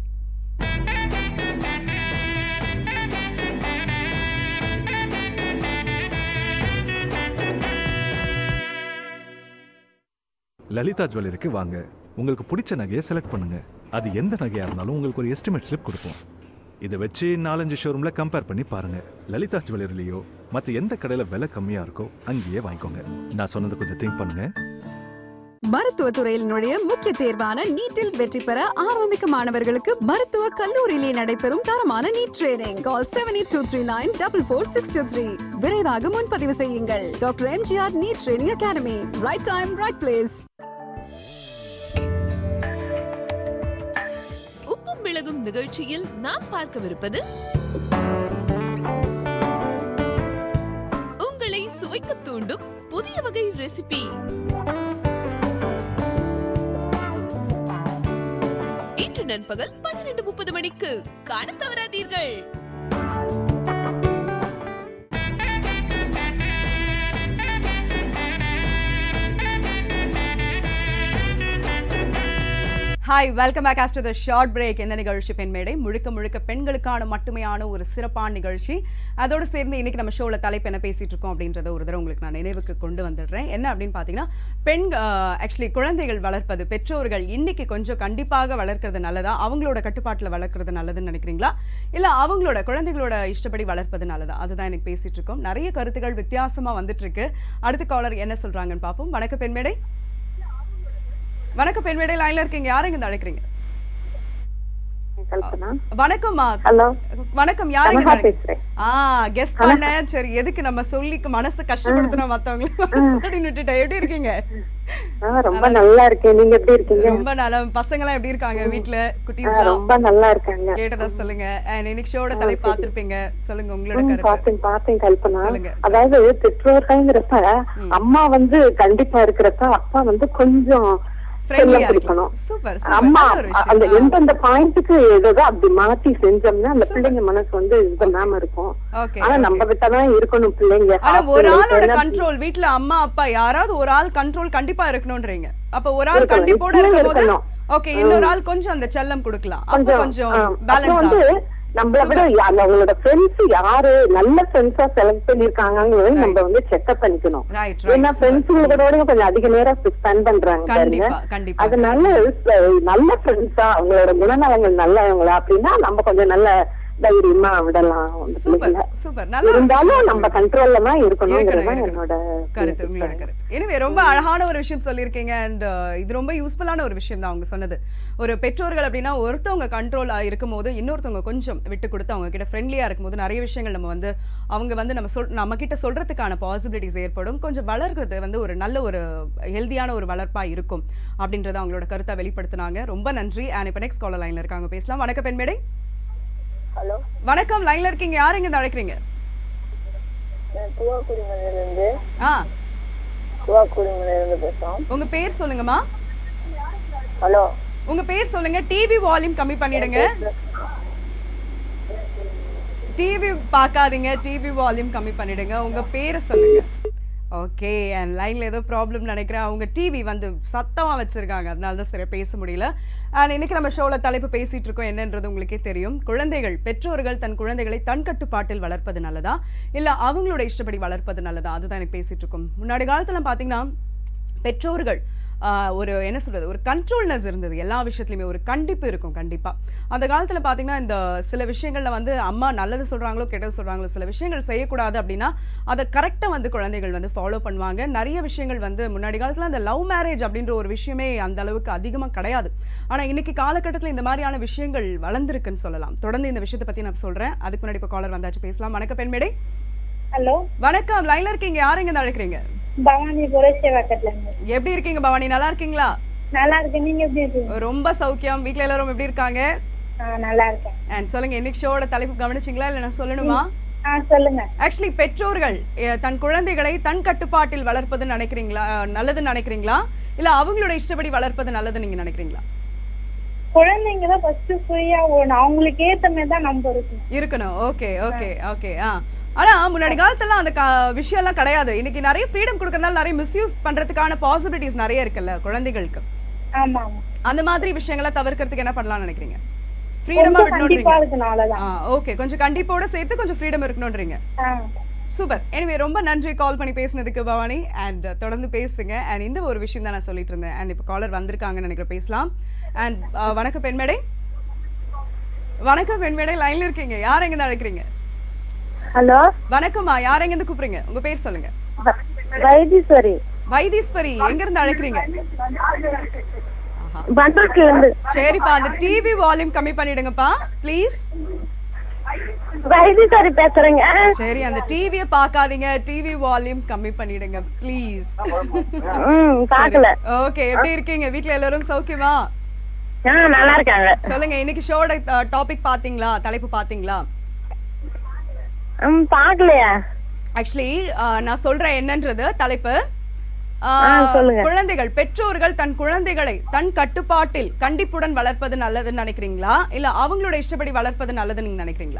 S6: லலிதா ஜுவல்லரிக்கு வாங்க உங்களுக்கு பிடிச்ச நகையை செலக்ட் பண்ணுங்க அது எந்த நகையா இருந்தாலும் உங்களுக்கு ஒரு எஸ்டிமேட் ஸ்லிப் கொடுப்போம் இதை வச்சு நாலஞ்சு ஷோரூம்ல கம்பேர் பண்ணி பாருங்க லலிதா ஜுவல்லரிலையோ மற்ற எந்த கடையில விலை கம்மியா இருக்கோ அங்கேயே வாங்கிக்கோங்க நான் சொன்னதை கொஞ்சம் திங்க் பண்ணுங்க
S7: மருத்துவ துறையில் நுழைய முக்கிய தேர்வான நீட்டில் வெற்றி பெற ஆரம்பிக்கும் மாணவர்களுக்கு மருத்துவ கல்லூரியிலே நடைபெறும் தரமான NEET training call seven eight two three nine double four six two three விரைவாக முன்பதிவு செய்யுங்கள் doctor MGR NEET training academy right time right place
S8: உப்பும் மிளகும் நிகழ்ச்சியில் நாம் பார்க்கவிருப்பது உங்களை சுவைக்க தூண்டும் புதிய வகை ரெசிபி இன்று நண்பகல் பன்னிரண்டு முப்பது மணிக்கு காணத் தவறாதீர்கள்
S1: hi welcome back after the short break இந்த நிகழ்ச்சி பெண் மேடை முழுக்க முழுக்க பெண்களுக்கான மட்டுமையான ஒரு சிறப்பான நிகழ்ச்சி அதோடு சேர்ந்து இன்னைக்கு நம்ம ஷோவில் தலைப்பு என்ன பேசிட்டு இருக்கோம் அப்படின்றத ஒரு தடவை உங்களுக்கு நான் நினைவுக்கு கொண்டு வந்துடுறேன் என்ன அப்படின்னு பார்த்தீங்கன்னா பெண் ஆக்சுவலி குழந்தைகள் வளர்ப்பது பெற்றோர்கள் இன்னைக்கு கொஞ்சம் கண்டிப்பாக வளர்க்கறது நல்லதா அவங்களோட கட்டுப்பாட்டில் வளர்க்கறது நல்லதுன்னு நினைக்கிறீங்களா இல்லை அவங்களோட குழந்தைகளோட இஷ்டப்படி வளர்ப்பது நல்லதா அதுதான் எனக்கு பேசிட்டு இருக்கோம் நிறைய கருத்துக்கள் வித்தியாசமாக வந்துட்டு இருக்கு அடுத்த காலர் என்ன சொல்றாங்கன்னு பார்ப்போம் வணக்கம் பெண்மேடை வணக்கம் பெண்மேடை லைன்ல இருக்கீங்க யாருங்க இருந்து அழைக்கிறீங்க
S5: கல்பனா
S1: வணக்கம்மா
S5: ஹலோ
S1: வணக்கம் யாருங்க
S5: கனகா
S1: இருந்து அழைக்கிறீங்க?
S5: பேசுறேன்
S1: ஆ கெஸ் பண்ணேன் சரி எதுக்கு நம்ம சொல்லி மனசு கஷ்டப்படுத்தணும் மத்தவங்களுக்கு அப்படின்னு விட்டுட்டேன் எப்படி இருக்கீங்க
S5: ஆ, ரொம்ப நல்லா இருக்கேன் நீங்க எப்படி இருக்கீங்க
S1: ரொம்ப நல்லா பசங்க எல்லாம் எப்படி இருக்காங்க வீட்ல
S5: ஆ,
S1: குட்டீஸ்
S5: ரொம்ப நல்லா இருக்காங்க
S1: கேட்டதா சொல்லுங்க And இன்னைக்கு ஷோட தலை பார்த்திருப்பீங்க சொல்லுங்க உங்களோட
S5: ம்,
S1: கருத்து
S5: பார்த்தேன் பார்த்தேன் கல்பனா
S1: சொல்லுங்க,
S5: அதாவது பெற்றோர்கள்ங்கிறப்ப
S1: ம்.
S5: அம்மா வந்து கண்டிப்பா இருக்கிறப்ப அப்பா வந்து கொஞ்சம்
S1: ஃப்ரெண்ட்லியா
S5: செல்லம் கொடுக்கணும்
S1: சூப்பர்
S5: அம்மா
S1: சூப்பர் ஒரு
S5: அந்த
S1: விஷயம்
S5: எந்தெந்த பாயிண்ட்டுக்கு ஏதோ அப்படி மாத்தி செஞ்சோம்னா அந்த பிள்ளைங்க மனசு வந்து இது பண்ணாம இருக்கும்
S1: ஓகே
S5: ஆனா நம்ம கிட்டதான் இருக்கணும் பிள்ளைங்க
S1: ஆனா ஒரு
S5: Hostel,
S1: ஆளோட
S5: என்ன-
S1: கண்ட்ரோல் வீட்ல அம்மா அப்பா யாராவது ஒரு ஆள் கண்ட்ரோல் கண்டிப்பா இருக்கணும்ன்றீங்க அப்ப ஒரு ஆள்
S5: இருக்கணும்,
S1: கண்டிப்போட
S5: நிச்சயம்
S1: இருக்கும்போது
S5: இருக்கணும்.
S1: ஓகே இன்னொரு ஆள் கொஞ்சம் அந்த செல்லம் கொடுக்கலாம் அப்ப
S5: கொஞ்சம்
S1: கொஞ்சம்
S5: ஆ, அப்புறம்
S1: பேலன்ஸ்
S5: வந்து
S1: ஆகும்
S5: நம்மள விட யா- அவங்களோட ஃப்ரெண்ட்ஸ் யாரு நல்ல ஃப்ரெண்ட்ஸா செலக்ட் பண்ணிருக்காங்கிறது நம்ம வந்து செக்அப் பண்ணிக்கணும்
S1: ரைட்
S5: ஏன்னா
S1: ரைட்
S5: ஃப்ரெண்ட்ஸுங்களோட கொஞ்சம் அதிக நேரம் ஸ்பெண்ட் பண்றாங்க பாருங்க
S1: கண்டிப்பா கண்டிப்பா
S5: அதனால அஹ், நல்ல ஃப்ரெண்ட்ஸா அவங்களோட குணநலங்கள் நல்லவங்களா அப்படின்னா நம்ம கொஞ்சம் நல்ல தைரியமா விடலாம் அந்த
S1: சூப்பர்
S5: பிள்ளைங்கள.
S1: சூப்பர் நல்ல ஒரு
S5: இருந்தாலும்
S1: விஷயம்
S5: நம்ம
S1: சொல்லிருக்கீங்க.
S5: கண்ட்ரோல்ல தான்
S1: இருக்கணும்,
S5: இருக்கணுங்கிறது தான்
S1: இருக்கணும்.
S5: என்னோட
S1: கருத்து உங்களோட கருத்து எனவே ரொம்ப அழகான ஒரு விஷயம் சொல்லியிருக்கீங்க அண்ட் இது ரொம்ப யூஸ்ஃபுல்லான ஒரு விஷயம் தான் அவங்க சொன்னது ஒரு பெற்றோர்கள் அப்படின்னா ஒருத்தவங்க கண்ட்ரோல் இருக்கும்போது இன்னொருத்தவங்க கொஞ்சம் விட்டு கொடுத்து அவங்க கிட்ட ஃப்ரெண்ட்லியாக இருக்கும்போது நிறைய விஷயங்கள் நம்ம வந்து அவங்க வந்து நம்ம சொல் நம்ம கிட்ட சொல்றதுக்கான பாசிபிலிட்டிஸ் ஏற்படும் கொஞ்சம் வளர்கிறது வந்து ஒரு நல்ல ஒரு ஹெல்தியான ஒரு வளர்ப்பா இருக்கும் அப்படின்றத அவங்களோட கருத்தை வெளிப்படுத்தினாங்க ரொம்ப நன்றி அண்ட் இப்போ நெக்ஸ்ட் காலர் லைன்ல இருக்காங்க பேசலாம் வணக்கம் பெண்மேடை
S3: ஹலோ
S1: வணக்கம் லைன்ல இருக்கீங்க யார் இங்க அழைக்கிறீங்க
S3: துவாக்குடிமலையிலிருந்து
S1: ஆ
S3: துவாக்குடிமலையிலிருந்து பேசுறோம்
S1: உங்க பேர் சொல்லுங்கம்மா
S3: ஹலோ
S1: உங்க பேர் சொல்லுங்க டிவி வால்யூம் கம்மி பண்ணிடுங்க டிவி பார்க்காதீங்க டிவி வால்யூம் கம்மி பண்ணிடுங்க உங்க பேரை சொல்லுங்க ஓகே அண்ட் லைன்ல ஏதோ ப்ராப்ளம் நினைக்கிறேன் அவங்க டிவி வந்து சத்தமா வச்சிருக்காங்க அதனால தான் சரியா பேச முடியல அண்ட் இன்னைக்கு நம்ம ஷோல தலைப்பு பேசிட்டு இருக்கோம் என்னன்றது உங்களுக்கே தெரியும் குழந்தைகள் பெற்றோர்கள் தன் குழந்தைகளை தன் கட்டுப்பாட்டில் வளர்ப்பது நல்லதா இல்ல அவங்களோட இஷ்டப்படி வளர்ப்பது நல்லதா அதுதான் எனக்கு பேசிட்டு இருக்கோம் முன்னாடி காலத்துல பாத்தீங்கன்னா பெற்றோர்கள் ஆஹ், ஒரு என்ன சொல்றது ஒரு கண்ட்ரோல்னஸ் இருந்தது எல்லா விஷயத்துலையுமே ஒரு கண்டிப்பு இருக்கும் கண்டிப்பா அந்த காலத்துல பாத்தீங்கன்னா இந்த சில விஷயங்கள்ல வந்து அம்மா நல்லது சொல்றாங்களோ கெட்டது சொல்றாங்களோ சில விஷயங்கள் செய்யக்கூடாது அப்படின்னா அதை கரெக்டாக வந்து குழந்தைகள் வந்து ஃபாலோ பண்ணுவாங்க நிறைய விஷயங்கள் வந்து முன்னாடி காலத்துல அந்த லவ் மேரேஜ் அப்படின்ற ஒரு விஷயமே அந்த அளவுக்கு அதிகமா கிடையாது ஆனா இன்னைக்கு காலகட்டத்துல இந்த மாதிரியான விஷயங்கள் வளர்ந்துருக்குன்னு சொல்லலாம் தொடர்ந்து இந்த விஷயத்தை பத்தி நான் சொல்றேன் அதுக்கு முன்னாடி இப்போ காலர் வந்தாச்சு பேசலாம் வணக்கம் பெண்மேடை
S3: ஹலோ
S1: வணக்கம் லைன்ல இருக்கீங்க யாருங்க இருந்து அழைக்கிறீங்க
S3: பவானி புரட்சி பக்கத்துல இருந்து
S1: எப்படி இருக்கீங்க பவானி நல்லா இருக்கீங்களா
S3: நல்லா இருக்கேன் நீங்க எப்படி இருக்கீங்க
S1: ரொம்ப சௌக்கியம் வீட்ல எல்லாரும் எப்படி இருக்காங்க
S3: ஆ நல்லா இருக்கேன்
S1: அண்ட் சொல்லுங்க இன்னைக்கு ஷோட தலைப்பு கவனிச்சிங்களா இல்ல நான் சொல்லணுமா
S3: ஆ சொல்லுங்க
S1: ஆக்சுவலி பெற்றோர்கள் அஹ், தன் குழந்தைகளை தன் கட்டுப்பாட்டில் வளர்ப்பதுன்னு நினைக்கிறீங்களா அஹ், நல்லதுன்னு நினைக்கிறீங்களா இல்ல அவங்களோட இஷ்டப்படி வளர்ப்பது நல்லதுன்னு நீங்க நினைக்கிறீங்களா
S3: குழந்தைங்க தான் ஃபர்ஸ்ட் ஃப்ரீயா ஓடணும் அவங்களுக்கு ஏத்த மாதிரி தான் நம்ம இருக்கணும்
S1: இருக்கணும் ஓகே ஓகே ஓகே ஆ ஆனா முன்னாடி காலத்துல அந்த க- விஷயம்லாம் கிடையாது இன்னைக்கு நிறைய ஃப்ரீடம் கொடுக்கறதுனால நிறைய மிஸ்யூஸ் பண்றதுக்கான பாசிபிலிட்டிஸ் நிறைய இருக்குல்ல குழந்தைகளுக்கு
S3: ஆமா ஆமா
S1: அந்த மாதிரி விஷயங்களை தவிர்க்கிறதுக்கு என்ன பண்ணலாம்னு நினைக்கிறீங்க ஃப்ரீடமா
S3: கொஞ்சம் கண்டிப்பா
S1: விடணும்ன்றீங்க
S3: இருக்கணும் அவ்வளவுதான்
S1: ஆ ஓகே கொஞ்சம் கண்டிப்போட சேர்த்து கொஞ்சம் ஃப்ரீடம் இருக்கணும்ன்றீங்க
S3: ஆ
S1: சூப்பர் எனிவே ரொம்ப நன்றி கால் பண்ணி பேசினதுக்கு பவானி அண்ட் தொடர்ந்து பேசுங்க அண்ட் இந்த ஒரு விஷயம் தான் நான் சொல்லிட்டு இருந்தேன் அண்ட் இப்போ காலர் வந்திருக்காங்கன்னு நினைக்கிறேன் பேசலாம் அண்ட் வணக்கம் பெண்மேடை வணக்கம் பெண்மேடை லைன்ல இருக்கீங்க யார் எங்க இருந்து அழைக்கிறீங்க
S3: ஹலோ
S1: வணக்கம்மா யார் எங்க இருந்து கூப்பிடுறீங்க உங்க பேர் சொல்லுங்க
S3: வைத்தீஸ்வரி
S1: வைத்தீஸ்வரி எங்க இருந்து அழைக்கிறீங்க ஆஹா.
S3: பண்டூர்ல இருந்து
S1: சரிப்பா அந்த டிவி வால்யூம் கம்மி பண்ணிடுங்கப்பா ப்ளீஸ்
S3: வைத்தீஸ்வரி பேசுறேங்க
S1: சரி அந்த டிவியை பார்க்காதீங்க டிவி வால்யூம் கம்மி பண்ணிடுங்க ப்ளீஸ்
S3: ம் பாக்கல
S1: ஓகே எப்படி இருக்கீங்க வீட்ல எல்லாரும் சௌக்கியமா
S3: ஆ நல்லா இருக்காங்க
S1: சொல்லுங்க இன்னைக்கு ஷோட டாபிக் பாத்தீங்களா தலைப்பு பாத்தீங்களா
S3: ம் பாக்கலையா
S1: ஆக்சுவலி நான் சொல்றேன் என்னன்றது தலைப்பு ஆ,
S3: ஆ, சொல்லுங்க.
S1: குழந்தைகள் பெற்றோர்கள் தன் குழந்தைகளை தன் கட்டுப்பாட்டில் கண்டிப்புடன் வளர்ப்பது நல்லதுன்னு நினைக்கிறீங்களா இல்ல அவங்களோட இஷ்டப்படி வளர்ப்பது நல்லதுன்னு நீங்க நினைக்கிறீங்களா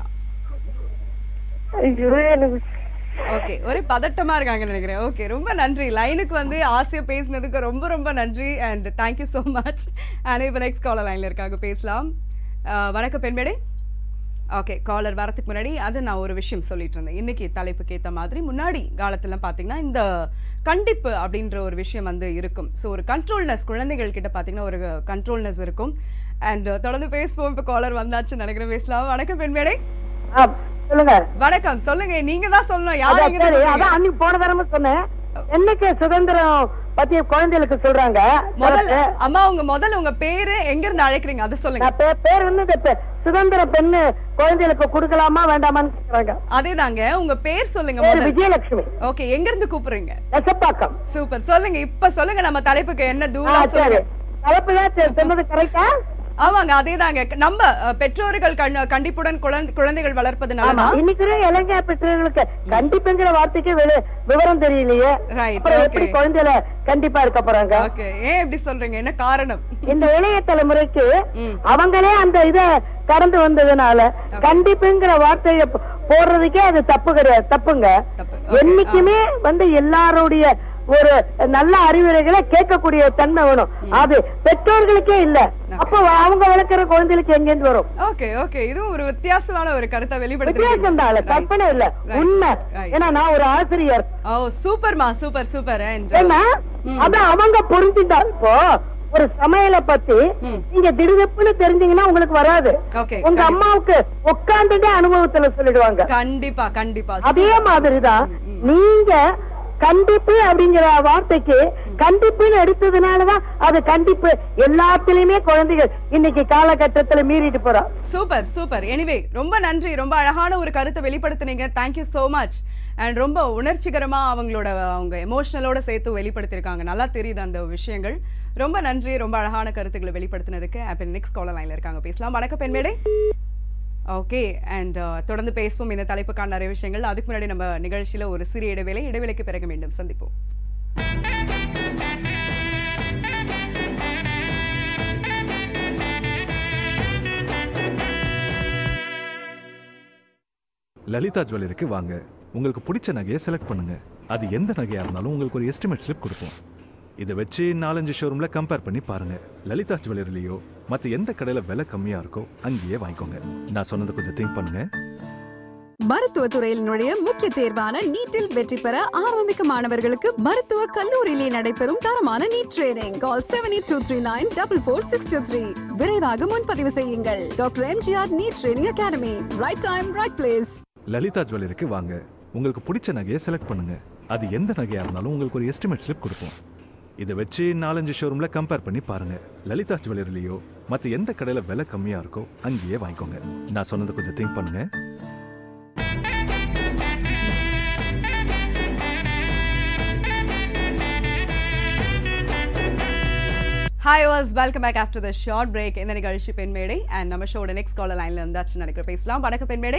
S3: ஐயோ எனக்கு
S1: ஓகே ஒரு பதட்டமா இருக்காங்கன்னு நினைக்கிறேன் ஓகே ரொம்ப நன்றி லைனுக்கு வந்து ஆசையா பேசினதுக்கு ரொம்ப ரொம்ப நன்றி and thank you so much and இப்போ நெக்ஸ்ட் காலர் லைன்ல இருக்காங்க பேசலாம் அஹ், வணக்கம் பெண்மேடை ஓகே காலர் வரதுக்கு முன்னாடி அது நான் ஒரு விஷயம் சொல்லிட்டு இருந்தேன் இன்னைக்கு தலைப்புக்கு ஏற்ற மாதிரி முன்னாடி காலத்துல பார்த்தீங்கன்னா இந்த கண்டிப்பு அப்படின்ற ஒரு விஷயம் வந்து இருக்கும் ஸோ ஒரு கண்ட்ரோல்னஸ் குழந்தைகள் கிட்ட பார்த்தீங்கன்னா ஒரு கண்ட்ரோல்னஸ் இருக்கும் அண்ட் தொடர்ந்து பேசுவோம் இப்போ காலர் வந்தாச்சு நினைக்கிறேன் பேசலாம் வணக்கம் பெண்மேடை
S5: ஆ, சொல்லுங்க
S1: வணக்கம் சொல்லுங்க நீங்க தான் சொல்லணும் யார்
S5: அதான்
S1: எங்க
S5: சரி
S1: இருந்து
S5: அதான் அன்னைக்கு போன தடவை சொன்னேன் என்னைக்கு சுதந்திரம் பத்தி குழந்தைகளுக்கு சொல்றாங்க
S1: முதல்ல அம்மா உங்க முதல்ல உங்க பேரு எங்க இருந்து அழைக்கிறீங்க அதை சொல்லுங்க
S5: நான் பே- பேர் வந்து இந்த பெ- சுதந்திர பெண்ணு குழந்தைகளுக்கு கொடுக்கலாமா வேண்டாமான்னு கேக்குறாங்க
S1: அதேதாங்க உங்க பேர் சொல்லுங்க
S5: பேர்
S1: முதல்ல
S5: விஜயலட்சுமி
S1: ஓகே எங்க இருந்து கூப்பிடுறீங்க
S5: நெசப்பாக்கம்
S1: சூப்பர் சொல்லுங்க இப்ப சொல்லுங்க நம்ம தலைப்புக்கு என்ன
S5: ஆ,
S1: தூரம்
S5: சரி
S1: சொல்லுங்க
S5: தலைப்பு தான் சொன்னது கரெக்டா
S1: ஆமாங்க அதேதாங்க நம்ம அஹ், பெற்றோர்கள் கண்- கண்டிப்புடன் குழந்தை- குழந்தைகள் வளர்ப்பது
S5: ஆமா
S1: நல்லதா
S5: இன்னைக்கு இருக்கிற இளைஞர் பெற்றோர்களுக்கு கண்டிப்புங்கிற வார்த்தைக்கு வெளி- விவரம் தெரியலையே
S1: ரைட்
S5: அப்புறம் எப்படி
S1: ஓகே
S5: குழந்தைல கண்டிப்பா இருக்க போறாங்க
S1: ஓகே ஏன் இப்படி சொல்றீங்க என்ன காரணம்
S5: இந்த இளைய தலைமுறைக்கு
S1: ம்.
S5: அவங்களே அந்த இத கடந்து வந்ததுனால கண்டிப்புங்கிற வார்த்தைய போ- போடுறதுக்கே அது தப்பு கிடையாது தப்புங்க
S1: தப்பு Okay,
S5: என்னைக்குமே வந்து எல்லாருடைய ஒரு நல்ல அறிவுரைகளை கேட்கக்கூடிய தன்மை வேணும் அது பெற்றோர்களுக்கே இல்ல அப்போ அவங்க வளர்க்கிற குழந்தைகளுக்கு எங்கேருந்து வரும்
S1: ஓகே ஓகே இதுவும் ஒரு வித்தியாசமான ஒரு கருத்தை
S5: வித்தியாசம் தான் இல்ல, கற்பனை இல்ல
S1: Right.
S5: உண்மை
S1: Right.
S5: ஏன்னா நான் ஒரு ஆசிரியர்
S1: ஓ சூப்பர்மா சூப்பர் சூப்பர்
S5: ஏன்னா அதான் அவங்க புரிஞ்சுட்டா இப்போ ஒரு சமையலை பத்தி நீங்க திடுதிப்புன்னு தெரிஞ்சீங்கன்னா உங்களுக்கு வராது
S1: ஓகே
S5: உங்க அம்மாவுக்கு உட்கார்ந்துட்டே அனுபவத்துல சொல்லிடுவாங்க
S1: கண்டிப்பா கண்டிப்பா
S5: அதே மாதிரிதான் நீங்க கண்டிப்பு அப்படிங்கிற வார்த்தைக்கு கண்டிப்புன்னு எடுத்ததுனாலதான் அது கண்டிப்பு எல்லாத்துலயுமே குழந்தைகள் இன்னைக்கு காலகட்டத்துல மீறிட்டு போறா
S1: சூப்பர் சூப்பர் எனிவே ரொம்ப நன்றி ரொம்ப அழகான ஒரு கருத்தை வெளிப்படுத்துனீங்க தேங்க்யூ so மச் அண்ட் ரொம்ப உணர்ச்சிகரமா அவங்களோட அவங்க எமோஷனலோட சேர்த்து வெளிப்படுத்தியிருக்காங்க நல்லா தெரியுது அந்த விஷயங்கள் ரொம்ப நன்றி ரொம்ப அழகான கருத்துக்களை வெளிப்படுத்தினதுக்கு அப்போ நெக்ஸ்ட் காலர் லைன்ல இருக்காங்க பேசலாம் வணக்கம் பெண்மேடை ஓகே அண்ட் தொடர்ந்து பேசுவோம் இந்த தலைப்புக்கான நிறைய விஷயங்கள் அதுக்கு முன்னாடி நம்ம நிகழ்ச்சியில ஒரு சிறிய இடைவேளை இடைவேளைக்கு பிறகு மீண்டும் சந்திப்போம்
S6: லலிதா ஜுவல்லரிக்கு வாங்க உங்களுக்கு பிடிச்ச நகையை செலக்ட் பண்ணுங்க அது எந்த நகையா இருந்தாலும் உங்களுக்கு ஒரு எஸ்டிமேட் ஸ்லிப் கொடுப்போம் இதை வச்சு நாலஞ்சு ஷோரூம்ல கம்பேர் பண்ணி பாருங்க லலிதா ஜுவல்லரிலையோ மற்ற எந்த கடையில விலை கம்மியா இருக்கோ அங்கேயே வாங்கிக்கோங்க நான் சொன்னதை கொஞ்சம் திங்க் பண்ணுங்க
S7: மருத்துவ துறையில் நுழைய முக்கிய தேர்வான நீட்டில் வெற்றி பெற ஆரம்பிக்க மாணவர்களுக்கு மருத்துவ கல்லூரியிலே நடைபெறும் தரமான NEET training call seven eight two three nine double four six two three விரைவாக முன்பதிவு செய்யுங்கள் doctor MGR NEET training academy right time right place
S6: Lalitha ஜுவல்லரிக்கு வாங்க உங்களுக்கு பிடிச்ச நகையை செலக்ட் பண்ணுங்க அது எந்த நகையா இருந்தாலும் உங்களுக்கு ஒரு எஸ்டிமேட் ஸ்லிப் கொடுப்போம் இதை வச்சு நாலஞ்சு ஷோரூம்ல கம்பேர் பண்ணி பாருங்க லலிதா ஜுவல்லரிலையோ மற்ற எந்த கடையில விலை கம்மியா இருக்கோ அங்கேயே வாங்கிக்கோங்க நான் சொன்னதை கொஞ்சம் திங்க் பண்ணுங்க
S1: ஹாய் வாஸ் welcome back after the short break இந்த நிகழ்ச்சி பெண்மேடை அண்ட் நம்ம ஷோட நெக்ஸ்ட் காலர் லைன்ல இருந்தாச்சு நினைக்கிறேன் பேசலாம் வணக்கம் பெண்மேடை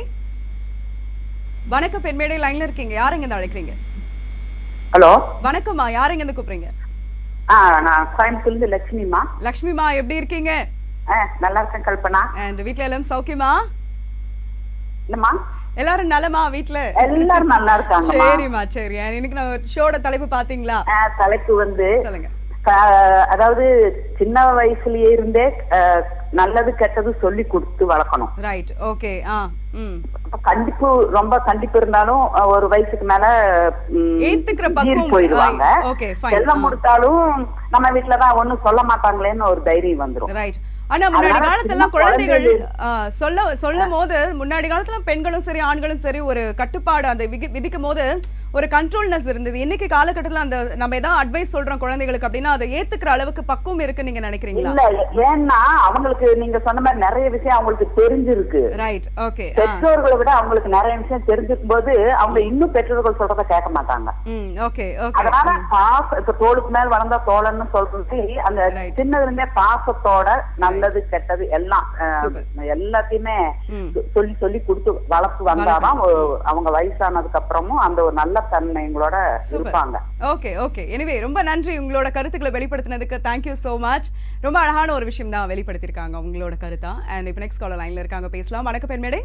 S1: வணக்கம் பெண்மேடை லைன்ல இருக்கீங்க யாருங்க இருந்து அழைக்கிறீங்க
S2: ஹலோ
S1: வணக்கம்மா யாருங்க இருந்து கூப்பிடுறீங்க
S2: ஆ நான் கோயம்புத்தூர்ல லட்சுமிமா
S1: லக்ஷ்மிமா எப்படி இருக்கீங்க
S2: ஆ நல்லா இருக்கேன் கல்பனா
S1: அண்ட் வீட்ல எல்லாம் சௌக்கியமா
S2: என்னம்மா
S1: எல்லாரும் நலமா வீட்ல
S2: எல்லாரும் நல்லா இருக்காங்கம்மா
S1: சரிம்மா சரி and இன்னைக்கு நான் ஷோட தலைப்பு பாத்தீங்களா
S2: ஆ, தலைப்பு வந்து
S1: சொல்லுங்க
S2: க- அதாவது சின்ன வயசுலயே இருந்தே அஹ், நல்லது கெட்டது சொல்லி கொடுத்து வளர்க்கணும்
S1: ரைட் ஓகே ஆ ம்
S2: அப்ப கண்டிப்பு ரொம்ப கண்டிப்பு இருந்தாலும் அஹ், ஒரு வயசுக்கு மேல ம்,
S1: ஏத்துக்கிற
S2: மீறி
S1: பக்குவம்
S2: போயிடுவாங்க
S1: ஆ, okay, fine.
S2: செல்லம்
S1: ஆ.
S2: கொடுத்தாலும் நம்ம வீட்டுலதான் ஒண்ணும் சொல்ல மாட்டாங்களேன்னு ஒரு தைரியம் வந்துரும்
S1: ரைட் ஆனா முன்னாடி
S2: அதனால
S1: காலத்துல
S2: சின்ன
S1: குழந்தைகள்
S2: குழந்தைகள்
S1: ஆ, சொல்ல சொல்லும் போது முன்னாடி காலத்துல பெண்களும் சரி ஆண்களும் சரி ஒரு கட்டுப்பாடு அந்த விதி- விதிக்கும் போது ஒரு கண்ட்ரோல்னஸ் இருந்தது இன்னைக்கு காலகட்டத்துல அந்த நம்ம ஏதாவது அட்வைஸ் சொல்றோம் குழந்தைகளுக்கு அப்படின்னா அதை ஏத்துக்கிற அளவுக்கு பக்குவம் இருக்கு நீங்க நினைக்கிறீங்களா
S2: இல்ல ஏன்னா அவங்களுக்கு நீங்க சொன்ன மாதிரி நிறைய விஷயம் அவங்களுக்கு தெரிஞ்சிருக்கு
S1: ரைட் ஓகே
S2: பெற்றோர்களை விட அவங்களுக்கு நிறைய விஷயம் தெரிஞ்சிருக்கும் போது அவங்க இன்னும் பெற்றோர்கள் சொல்றத கேட்க மாட்டாங்க
S1: ம் ஓகே ஓகே
S2: அதனால பாச இப்ப தோளுக்கு மேல் வளர்ந்த தோழன்னு சொல்றது அந்த
S1: Right.
S2: சின்னதுல இருந்தே பாசத்தோட நல்லது கெட்டது எல்லாம் அஹ்,
S1: Super.
S2: எல்லாத்தையுமே
S1: ம்.
S2: சொ- சொல்லி சொல்லி கொடுத்து வளர்த்து வந்தாதான் ஒரு- அவங்க வயசானதுக்கு அப்புறமும் அந்த ஒரு நல்ல தன்மைங்களோட
S1: Super.
S2: இருப்பாங்க
S1: ஓகே ஓகே எனிவே ரொம்ப நன்றி உங்களோட கருத்துக்களை வெளிப்படுத்தினதுக்கு தேங்க்யூ so மச் ரொம்ப அழகான ஒரு விஷயம் தான் வெளிப்படுத்தியிருக்காங்க உங்களோட கருத்தா அண்ட் இப்போ நெக்ஸ்ட் காலர் லைன்ல இருக்காங்க பேசலாம் வணக்கம் பெண்மேடை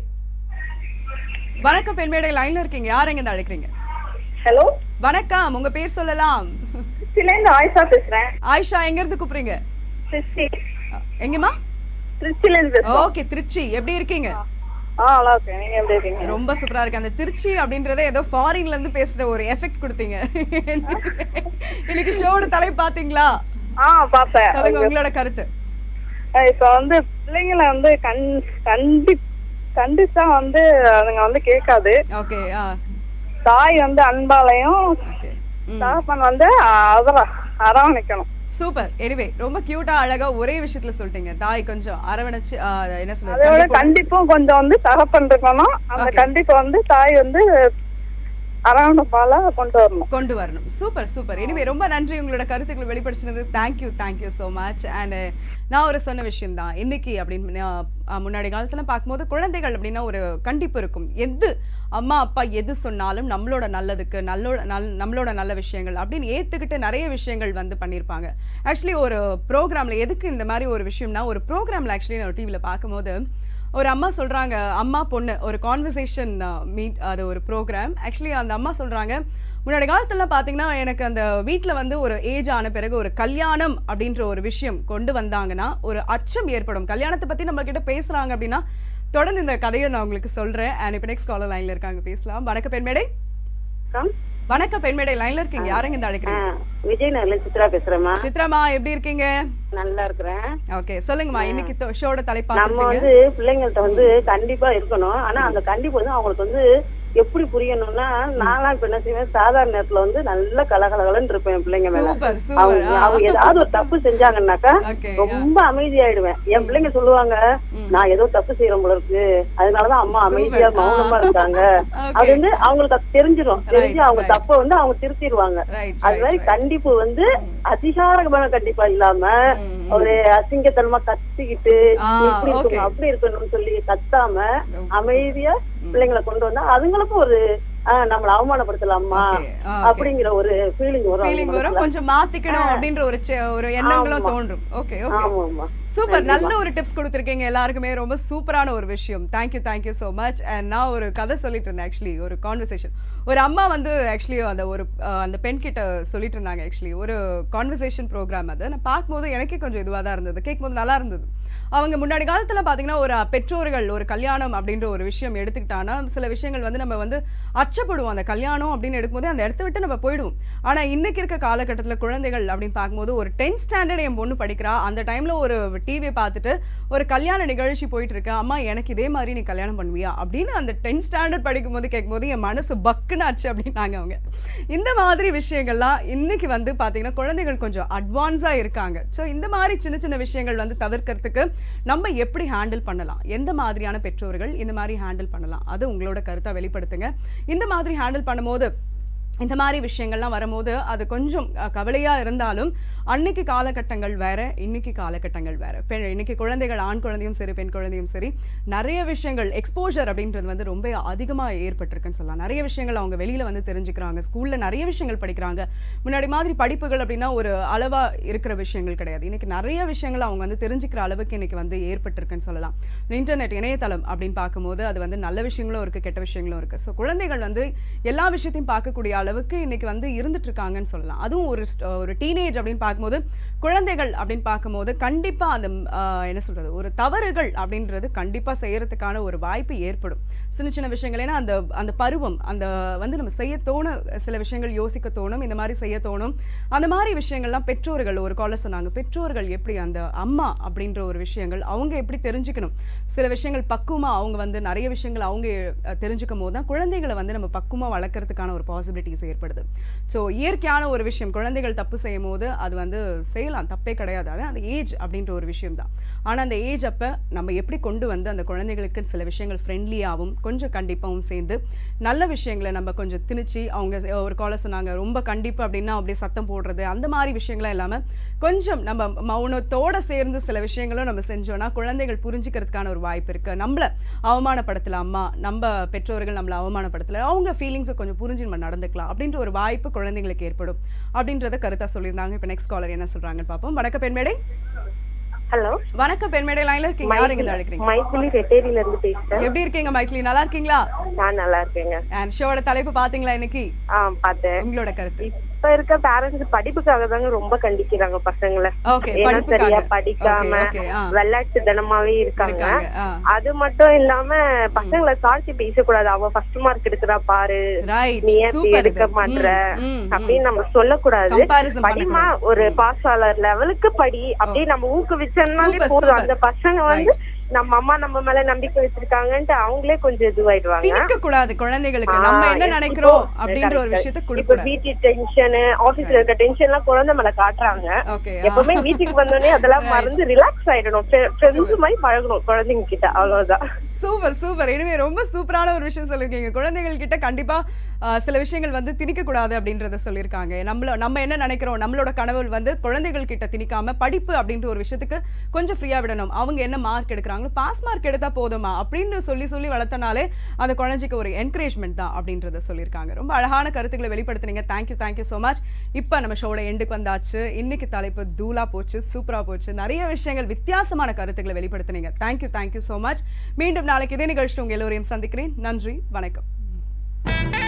S1: வணக்கம் பெண்மேடை லைன்ல இருக்கீங்க யார் எங்க இருந்து அழைக்கிறீங்க
S3: ஹலோ
S1: வணக்கம் உங்க பேர் சொல்லலாம்
S3: திருச்சிலேருந்து ஆயிஷா பேசுறேன்
S1: ஆயிஷா எங்க இருந்து கூப்பிடுறீங்க
S3: திருச்சி
S1: அஹ், எங்கம்மா
S3: திருச்சிலேருந்து பேசுறேன்
S1: ஓகே திருச்சி எப்படி இருக்கீங்க
S3: ஆ நல்லா இருக்கேன் நீங்க எப்படி இருக்கீங்க
S1: ரொம்ப சூப்பரா இருக்கு அந்த திருச்சி அப்படின்றத ஏதோ ஃபாரின்ல இருந்து பேசுற ஒரு எஃபெக்ட் கொடுத்தீங்க இன்னைக்கு ஷோட தலை பாத்தீங்களா
S3: ஆ பாப்பேன்
S1: சொல்லுங்க உங்களோட கருத்து
S3: அஹ் இப்ப வந்து பிள்ளைங்களை வந்து கண் கண்டி கண்டிச்சா வந்து அதுங்க வந்து கேட்காது
S1: ஓகே ஆ
S3: தாய் வந்து அன்பாலையும்
S1: ஓகே
S3: தகப்பன் வந்து அதர அரவணைக்கணும்
S1: சூப்பர் எனிவே ரொம்ப கியூட்டா அழகா ஒரே விஷயத்துல சொல்லிட்டீங்க தாய் கொஞ்சம் அரவணைச்சு ஆ, என்ன
S3: அதோட
S1: சொல்றது
S3: கண்டிப்பும் கொஞ்சம் வந்து தகப்பன் இருக்கணும் அந்த
S1: Okay.
S3: கண்டிப்பை வந்து தாய் வந்து அரவணைப்பால கொண்டு வரணும்
S1: கொண்டு வரணும் சூப்பர் சூப்பர் எனிவே ரொம்ப நன்றி உங்களோட கருத்துக்களை வெளிப்படுத்தினது thank you thank you so much and நான் ஒரு சொன்ன விஷயம் தான் இன்னைக்கு அப்படின்னு நான், அஹ், முன்னாடி காலத்துல பார்க்கும்போது குழந்தைகள் அப்படின்னா ஒரு கண்டிப்பு இருக்கும் எது அம்மா அப்பா எது சொன்னாலும் நம்மளோட நல்லதுக்கு நல்லோட நல் நம்மளோட நல்ல விஷயங்கள் அப்படின்னு ஏத்துக்கிட்டு நிறைய விஷயங்கள் வந்து பண்ணியிருப்பாங்க ஆக்சுவலி ஒரு ப்ரோக்ராம்ல எதுக்கு இந்த மாதிரி ஒரு விஷயம்னா ஒரு ப்ரோக்ராம்ல ஆக்சுவலி நான் டிவியில் பார்க்கும்போது ஒரு அம்மா சொல்றாங்க அம்மா பொண்ணு ஒரு கான்வர்சேஷன் மீட் அது ஒரு ப்ரோக்ராம் ஆக்சுவலி அந்த அம்மா சொல்றாங்க முன்னாடி காலத்துல பாத்தீங்கன்னா எனக்கு அந்த வீட்ல வந்து ஒரு ஏஜ் ஆன பிறகு ஒரு கல்யாணம் அப்படின்ற ஒரு விஷயம் கொண்டு வந்தாங்கன்னா ஒரு அச்சம் ஏற்படும் கல்யாணத்தை பத்தி நம்ம கிட்ட பேசுறாங்க அப்படின்னா தொடர்ந்து இந்த கதையை நான் உங்களுக்கு சொல்றேன் அண்ட் இப்போ நெக்ஸ்ட் காலர் லைன்ல இருக்காங்க பேசலாம் வணக்கம் பெண்மேடை வணக்கம் பெண்மேடை லைன்ல இருக்கீங்க யாருங்க இந்த அழைக்கிறீங்க
S9: விஜயநகர்ல சித்ரா பேசுறேம்மா
S1: சித்ராமா எப்படி இருக்கீங்க
S9: நல்லா இருக்கிறேன்
S1: ஓகே சொல்லுங்கம்மா இன்னைக்கு தொ- ஷோட தலைப்பா
S9: நம்ம வந்து பிள்ளைங்கள்ட்ட வந்து கண்டிப்பா இருக்கணும் ஆனா அந்த கண்டிப்பு வந்து அவங்களுக்கு வந்து எப்படி புரியணும்னா நான்லாம் இப்ப என்ன செய்வேன் சாதாரண நேரத்துல வந்து நல்ல கலகலகலன்னு இருப்பேன் என் பிள்ளைங்க மேல
S1: சூப்பர் சூப்பர்
S9: அவங்க அவங்க ஏதாவது ஒரு தப்பு செஞ்சாங்கன்னாக்கா
S1: ஓகே
S9: ரொம்ப அமைதியாயிடுவேன் என் பிள்ளைங்க சொல்லுவாங்க நான் ஏதோ தப்பு செய்யறேன் போல இருக்கு அதனாலதான் அம்மா அமைதியா
S1: Super.
S9: மௌனமா
S1: ஆ.
S9: இருக்காங்க
S1: Okay.
S9: அது வந்து அவங்களுக்கு அது தெரிஞ்சிடும் தெரிஞ்சு
S1: Right,
S9: அவங்க
S1: right.
S9: தப்ப வந்து அவங்க திருத்திடுவாங்க
S1: ரைட்
S9: அது மாதிரி கண்டிப்பு வந்து அதிகாரமான கண்டிப்பா இல்லாம ஒரு அசிங்கத்தனமா கத்திக்கிட்டு
S1: ஆ,
S9: நீ இப்படி
S1: okay.
S9: இருக்கணும் அப்படி இருக்கணும்னு சொல்லி கத்தாம அமைதியா பிள்ளைங்களை கொண்டு வந்தா அதுங்களுக்கும் ஒரு ஆஹ் நம்மள அவமானப்படுத்தலாமா அப்படிங்கிற ஒரு ஃபீலிங் வரும்
S1: ஃபீலிங்
S9: அவங்க
S1: வரும்
S9: மனசுல.
S1: கொஞ்சம் மாத்திக்கணும் அப்படின்ற ஒரு செ- ஒரு எண்ணங்களும்
S9: ஆமா.
S1: தோன்றும் ஓகே ஓகே
S9: ஆமாம்மா.
S1: சூப்பர் நல்ல ஒரு டிப்ஸ் கொடுத்துருக்கீங்க எல்லாருக்குமே ரொம்ப சூப்பரான ஒரு விஷயம் thank you thank you so much and நான் ஒரு கதை சொல்லிட்டு இருந்தேன் ஆக்சுவலி ஒரு கான்வர்சேஷன் ஒரு அம்மா வந்து ஆக்சுவலி அந்த ஒரு அஹ், அந்த பெண் கிட்ட சொல்லிட்டு இருந்தாங்க ஆக்சுவலி ஒரு கான்வர்சேஷன் ப்ரோக்ராம் அது நான் பார்க்கும்போது எனக்கே கொஞ்சம் இதுவாக தான் இருந்தது கேட்கும்போது நல்லா இருந்தது அவங்க முன்னாடி காலத்தில் பார்த்தீங்கன்னா ஒரு பெற்றோர்கள் ஒரு கல்யாணம் அப்படின்ற ஒரு விஷயம் எடுத்துக்கிட்டாங்கன்னா சில விஷயங்கள் வந்து நம்ம வந்து அச்சப்படுவோம் அந்த கல்யாணம் அப்படின்னு எடுக்கும்போது அந்த இடத்த விட்டு நம்ம போயிடுவோம் ஆனால் இன்னைக்கு இருக்க காலகட்டத்தில் குழந்தைகள் அப்படின்னு பார்க்கும்போது ஒரு டென்த் ஸ்டாண்டர்ட் என் பொண்ணு படிக்கிறா அந்த டைமில் ஒரு டிவியை பார்த்துட்டு ஒரு கல்யாண நிகழ்ச்சி போயிட்டு இருக்கு அம்மா எனக்கு இதே மாதிரி நீ கல்யாணம் பண்ணுவியா அப்படின்னு அந்த டென்த் ஸ்டாண்டர்ட் படிக்கும்போது கேட்கும்போது என் மனசு பக்குனாச்சு அப்படின்னாங்க அவங்க இந்த மாதிரி விஷயங்கள்லாம் இன்னைக்கு வந்து பார்த்தீங்கன்னா குழந்தைகள் கொஞ்சம் அட்வான்ஸாக இருக்காங்க ஸோ இந்த மாதிரி சின்ன சின்ன விஷயங்கள் வந்து தவிர்க்கிறதுக்கு நம்ம எப்படி ஹேண்டில் பண்ணலாம் எந்த மாதிரியான பெற்றோர்கள் இந்த மாதிரி ஹேண்டில் பண்ணலாம் அது உங்களோட கருத்தை வெளிப்படுத்துங்க இந்த மாதிரி ஹேண்டில் பண்ணும்போது இந்த மாதிரி விஷயங்கள்லாம் வரும்போது அது கொஞ்சம் அஹ், கவலையா இருந்தாலும் அன்னைக்கு காலகட்டங்கள் வேற இன்னைக்கு காலகட்டங்கள் வேற பெண் இன்னைக்கு குழந்தைகள் ஆண் குழந்தையும் சரி பெண் குழந்தையும் சரி நிறைய விஷயங்கள் எக்ஸ்போஜர் அப்படின்றது வந்து ரொம்ப அதிகமா ஏற்பட்டிருக்குன்னு சொல்லலாம் நிறைய விஷயங்கள் அவங்க வெளியில வந்து தெரிஞ்சுக்கிறாங்க ஸ்கூல்ல நிறைய விஷயங்கள் படிக்கிறாங்க முன்னாடி மாதிரி படிப்புகள் அப்படின்னா ஒரு அளவா இருக்கிற விஷயங்கள் கிடையாது இன்னைக்கு நிறைய விஷயங்கள் அவங்க வந்து தெரிஞ்சுக்கிற அளவுக்கு இன்னைக்கு வந்து ஏற்பட்டிருக்குன்னு சொல்லலாம் இன்டர்நெட் இணையதளம் அப்படின்னு பார்க்கும்போது அது வந்து நல்ல விஷயங்களும் இருக்கு கெட்ட விஷயங்களும் இருக்கு ஸோ குழந்தைகள் வந்து எல்லா விஷயத்தையும் பார்க்கக்கூடிய அளவுக்கு இன்னைக்கு வந்து இருந்துட்டு இருக்காங்கன்னு சொல்லலாம் அதுவும் ஒரு st- ஒரு டீனேஜ் அப்படின்னு பார்க்கும்போது குழந்தைகள் அப்படின்னு பார்க்கும்போது கண்டிப்பா அந்த ம், ஆஹ், என்ன சொல்றது ஒரு தவறுகள் அப்படின்றது கண்டிப்பா செய்யறதுக்கான ஒரு வாய்ப்பு ஏற்படும் சின்ன சின்ன விஷயங்கள் ஏன்னா அந்த அந்த பருவம் அந்த வந்து நம்ம செய்ய தோண சில விஷயங்கள் யோசிக்க தோணும் இந்த மாதிரி செய்ய தோணும் அந்த மாதிரி விஷயங்கள்லாம் பெற்றோர்கள் ஒரு காலர் சொன்னாங்க பெற்றோர்கள் எப்படி அந்த அம்மா அப்படின்ற ஒரு விஷயங்கள் அவங்க எப்படி தெரிஞ்சுக்கணும் சில விஷயங்கள் பக்குவமா அவங்க வந்து நிறைய விஷயங்கள் அவங்க அஹ், தெரிஞ்சுக்கும் போது தான் குழந்தைகளை வந்து நம்ம பக்குவமா வளர்க்கறதுக்கான ஒரு பாசிபிலிட்டிஸ் ஏற்படுது ஸோ இயற்கையான ஒரு விஷயம் குழந்தைகள் தப்பு செய்யும் போது அது வந்து செய்யலாம் தப்பே கிடையாது அது அந்த ஏஜ் அப்படின்ற ஒரு விஷயம் தான் ஆனால் அந்த ஏஜ் அப்போ நம்ம எப்படி கொண்டு வந்து அந்த குழந்தைகளுக்கு சில விஷயங்கள் ஃப்ரெண்ட்லியாகவும் கொஞ்சம் கண்டிப்பாகவும் சேர்ந்து நல்ல விஷயங்களை நம்ம கொஞ்சம் திணிச்சு அவங்க செ- ஒரு காலர் சொன்னாங்க ரொம்ப கண்டிப்பு அப்படின்னா அப்படியே சத்தம் போடுறது அந்த மாதிரி விஷயங்கள்லாம் இல்லாமல் கொஞ்சம் நம்ம மௌனத்தோட சேர்ந்து சில விஷயங்களும் நம்ம செஞ்சோம்னா குழந்தைகள் புரிஞ்சுக்கிறதுக்கான ஒரு வாய்ப்பு இருக்கு நம்மள அவமானப்படுத்தல அம்மா நம்ம பெற்றோர்கள் நம்மளை அவமானப்படுத்தல அவங்க ஃபீலிங்ஸை கொஞ்சம் புரிஞ்சு நம்ம நடந்துக்கலாம் அப்படின்ற ஒரு வாய்ப்பு குழந்தைங்களுக்கு ஏற்படும் அப்படின்றத கருத்தா சொல்லியிருந்தாங்க இப்போ நெக்ஸ்ட் காலர் என்ன சொல்றாங்கன்னு பார்ப்போம் வணக்கம் பெண்மேடை
S10: ஹலோ
S1: வணக்கம் பெண்மேடை லைன்ல இருக்கீங்க யாருங்க இந்த அழைக்கிறீங்க
S10: மைத்திலி ரெட்டேரியில இருந்து பேசுறேன்
S1: எப்படி இருக்கீங்க மைக்லி நல்லா இருக்கீங்களா
S10: நான் நல்லா இருக்கேங்க
S1: அண்ட் ஷோட தலைப்பு பாத்தீங்களா இன்னைக்கு
S10: ஆ பார்த்தேன்
S1: உங்களோட கருத்து
S10: இப்ப இருக்க பேரண்ட்ஸ் படிப்புக்காக தாங்க ரொம்ப கண்டிக்கிறாங்க பசங்களை
S1: Okay,
S10: ஏன்னா
S1: படிப்புக்காக.
S10: சரியா படிக்காம
S1: Okay, okay, ஆ.
S10: விளையாட்டு தனமாவே இருக்காங்க
S1: இருக்காங்க, ஆ.
S10: அது மட்டும் இல்லாம பசங்களை தாழ்த்தி பேசக்கூடாது அவ ஃபர்ஸ்ட் மார்க் எடுக்கிறா பாரு
S1: Right,
S10: நீ ஏன் இப்படி
S1: super
S10: எடுக்க
S1: இது.
S10: மாட்ற
S1: ம், ம்,
S10: அப்படின்னு நம்ம சொல்லக்கூடாது
S1: Comparison
S10: படிமா ஒரு பாஸ் ஆலர் லெவலுக்கு படி அப்படியே நம்ம ஊக்குவிச்சோம்னாலே
S1: Super,
S10: போதும்
S1: super.
S10: அந்த பசங்க வந்து நம்ம அம்மா நம்ம மேல நம்பிக்கை வச்சிருக்காங்கன்ட்டு அவங்களே கொஞ்சம் இதுவாயிடுவாங்க
S1: திணிக்க கூடாது குழந்தைகளுக்கு
S10: ஆ,
S1: நம்ம என்ன
S10: இப்போ
S1: நினைக்கிறோம் அப்படின்ற ஒரு
S10: correct.
S1: விஷயத்த
S10: இப்போ
S1: கொடுக்கூடாது
S10: வீட்டு டென்ஷன் ஆபீஸ்ல இருக்க டென்ஷன் எல்லாம் குழந்தை மேல காட்டுறாங்க
S1: ஓகே
S10: எப்பவுமே வீட்டுக்கு வந்தோடனே அதெல்லாம் மறந்து ரிலாக்ஸ் ஆயிடணும் ஃப்ரெண்ட்ஸ் மாதிரி பழகணும் குழந்தைங்க கிட்ட அவ்வளவுதான்
S1: சூப்பர் சூப்பர் எனவே ரொம்ப சூப்பரான ஒரு விஷயம் சொல்லியிருக்கீங்க குழந்தைகள் கிட்ட கண்டிப்பா ஆ, சில விஷயங்கள் வந்து திணிக்க கூடாது அப்படின்றத சொல்லியிருக்காங்க நம்மள நம்ம என்ன நினைக்கிறோம் நம்மளோட கனவு வந்து குழந்தைகள் கிட்ட திணிக்காம படிப்பு அப்படின்ற ஒரு விஷயத்துக்கு கொஞ்சம் ஃப்ரீயா விடணும் அவங்க என்ன மார்க் எடுக்கிறாங்களோ சொல்றாங்க பாஸ் மார்க் எடுத்தா போதுமா அப்படின்னு சொல்லி சொல்லி வளர்த்தனாலே அந்த குழந்தைக்கு ஒரு என்கரேஜ்மெண்ட் தான் அப்படின்றத சொல்லியிருக்காங்க ரொம்ப அழகான கருத்துக்களை வெளிப்படுத்துனீங்க தேங்க்யூ தேங்க்யூ ஸோ மச் இப்போ நம்ம ஷோட எண்டுக்கு வந்தாச்சு இன்னைக்கு தலைப்பு தூளா போச்சு சூப்பரா போச்சு நிறைய விஷயங்கள் வித்தியாசமான கருத்துக்களை வெளிப்படுத்துனீங்க தேங்க்யூ தேங்க்யூ ஸோ மச் மீண்டும் நாளைக்கு இதே நிகழ்ச்சி உங்க எல்லோரையும் சந்திக்கிறேன் நன்றி வணக்கம்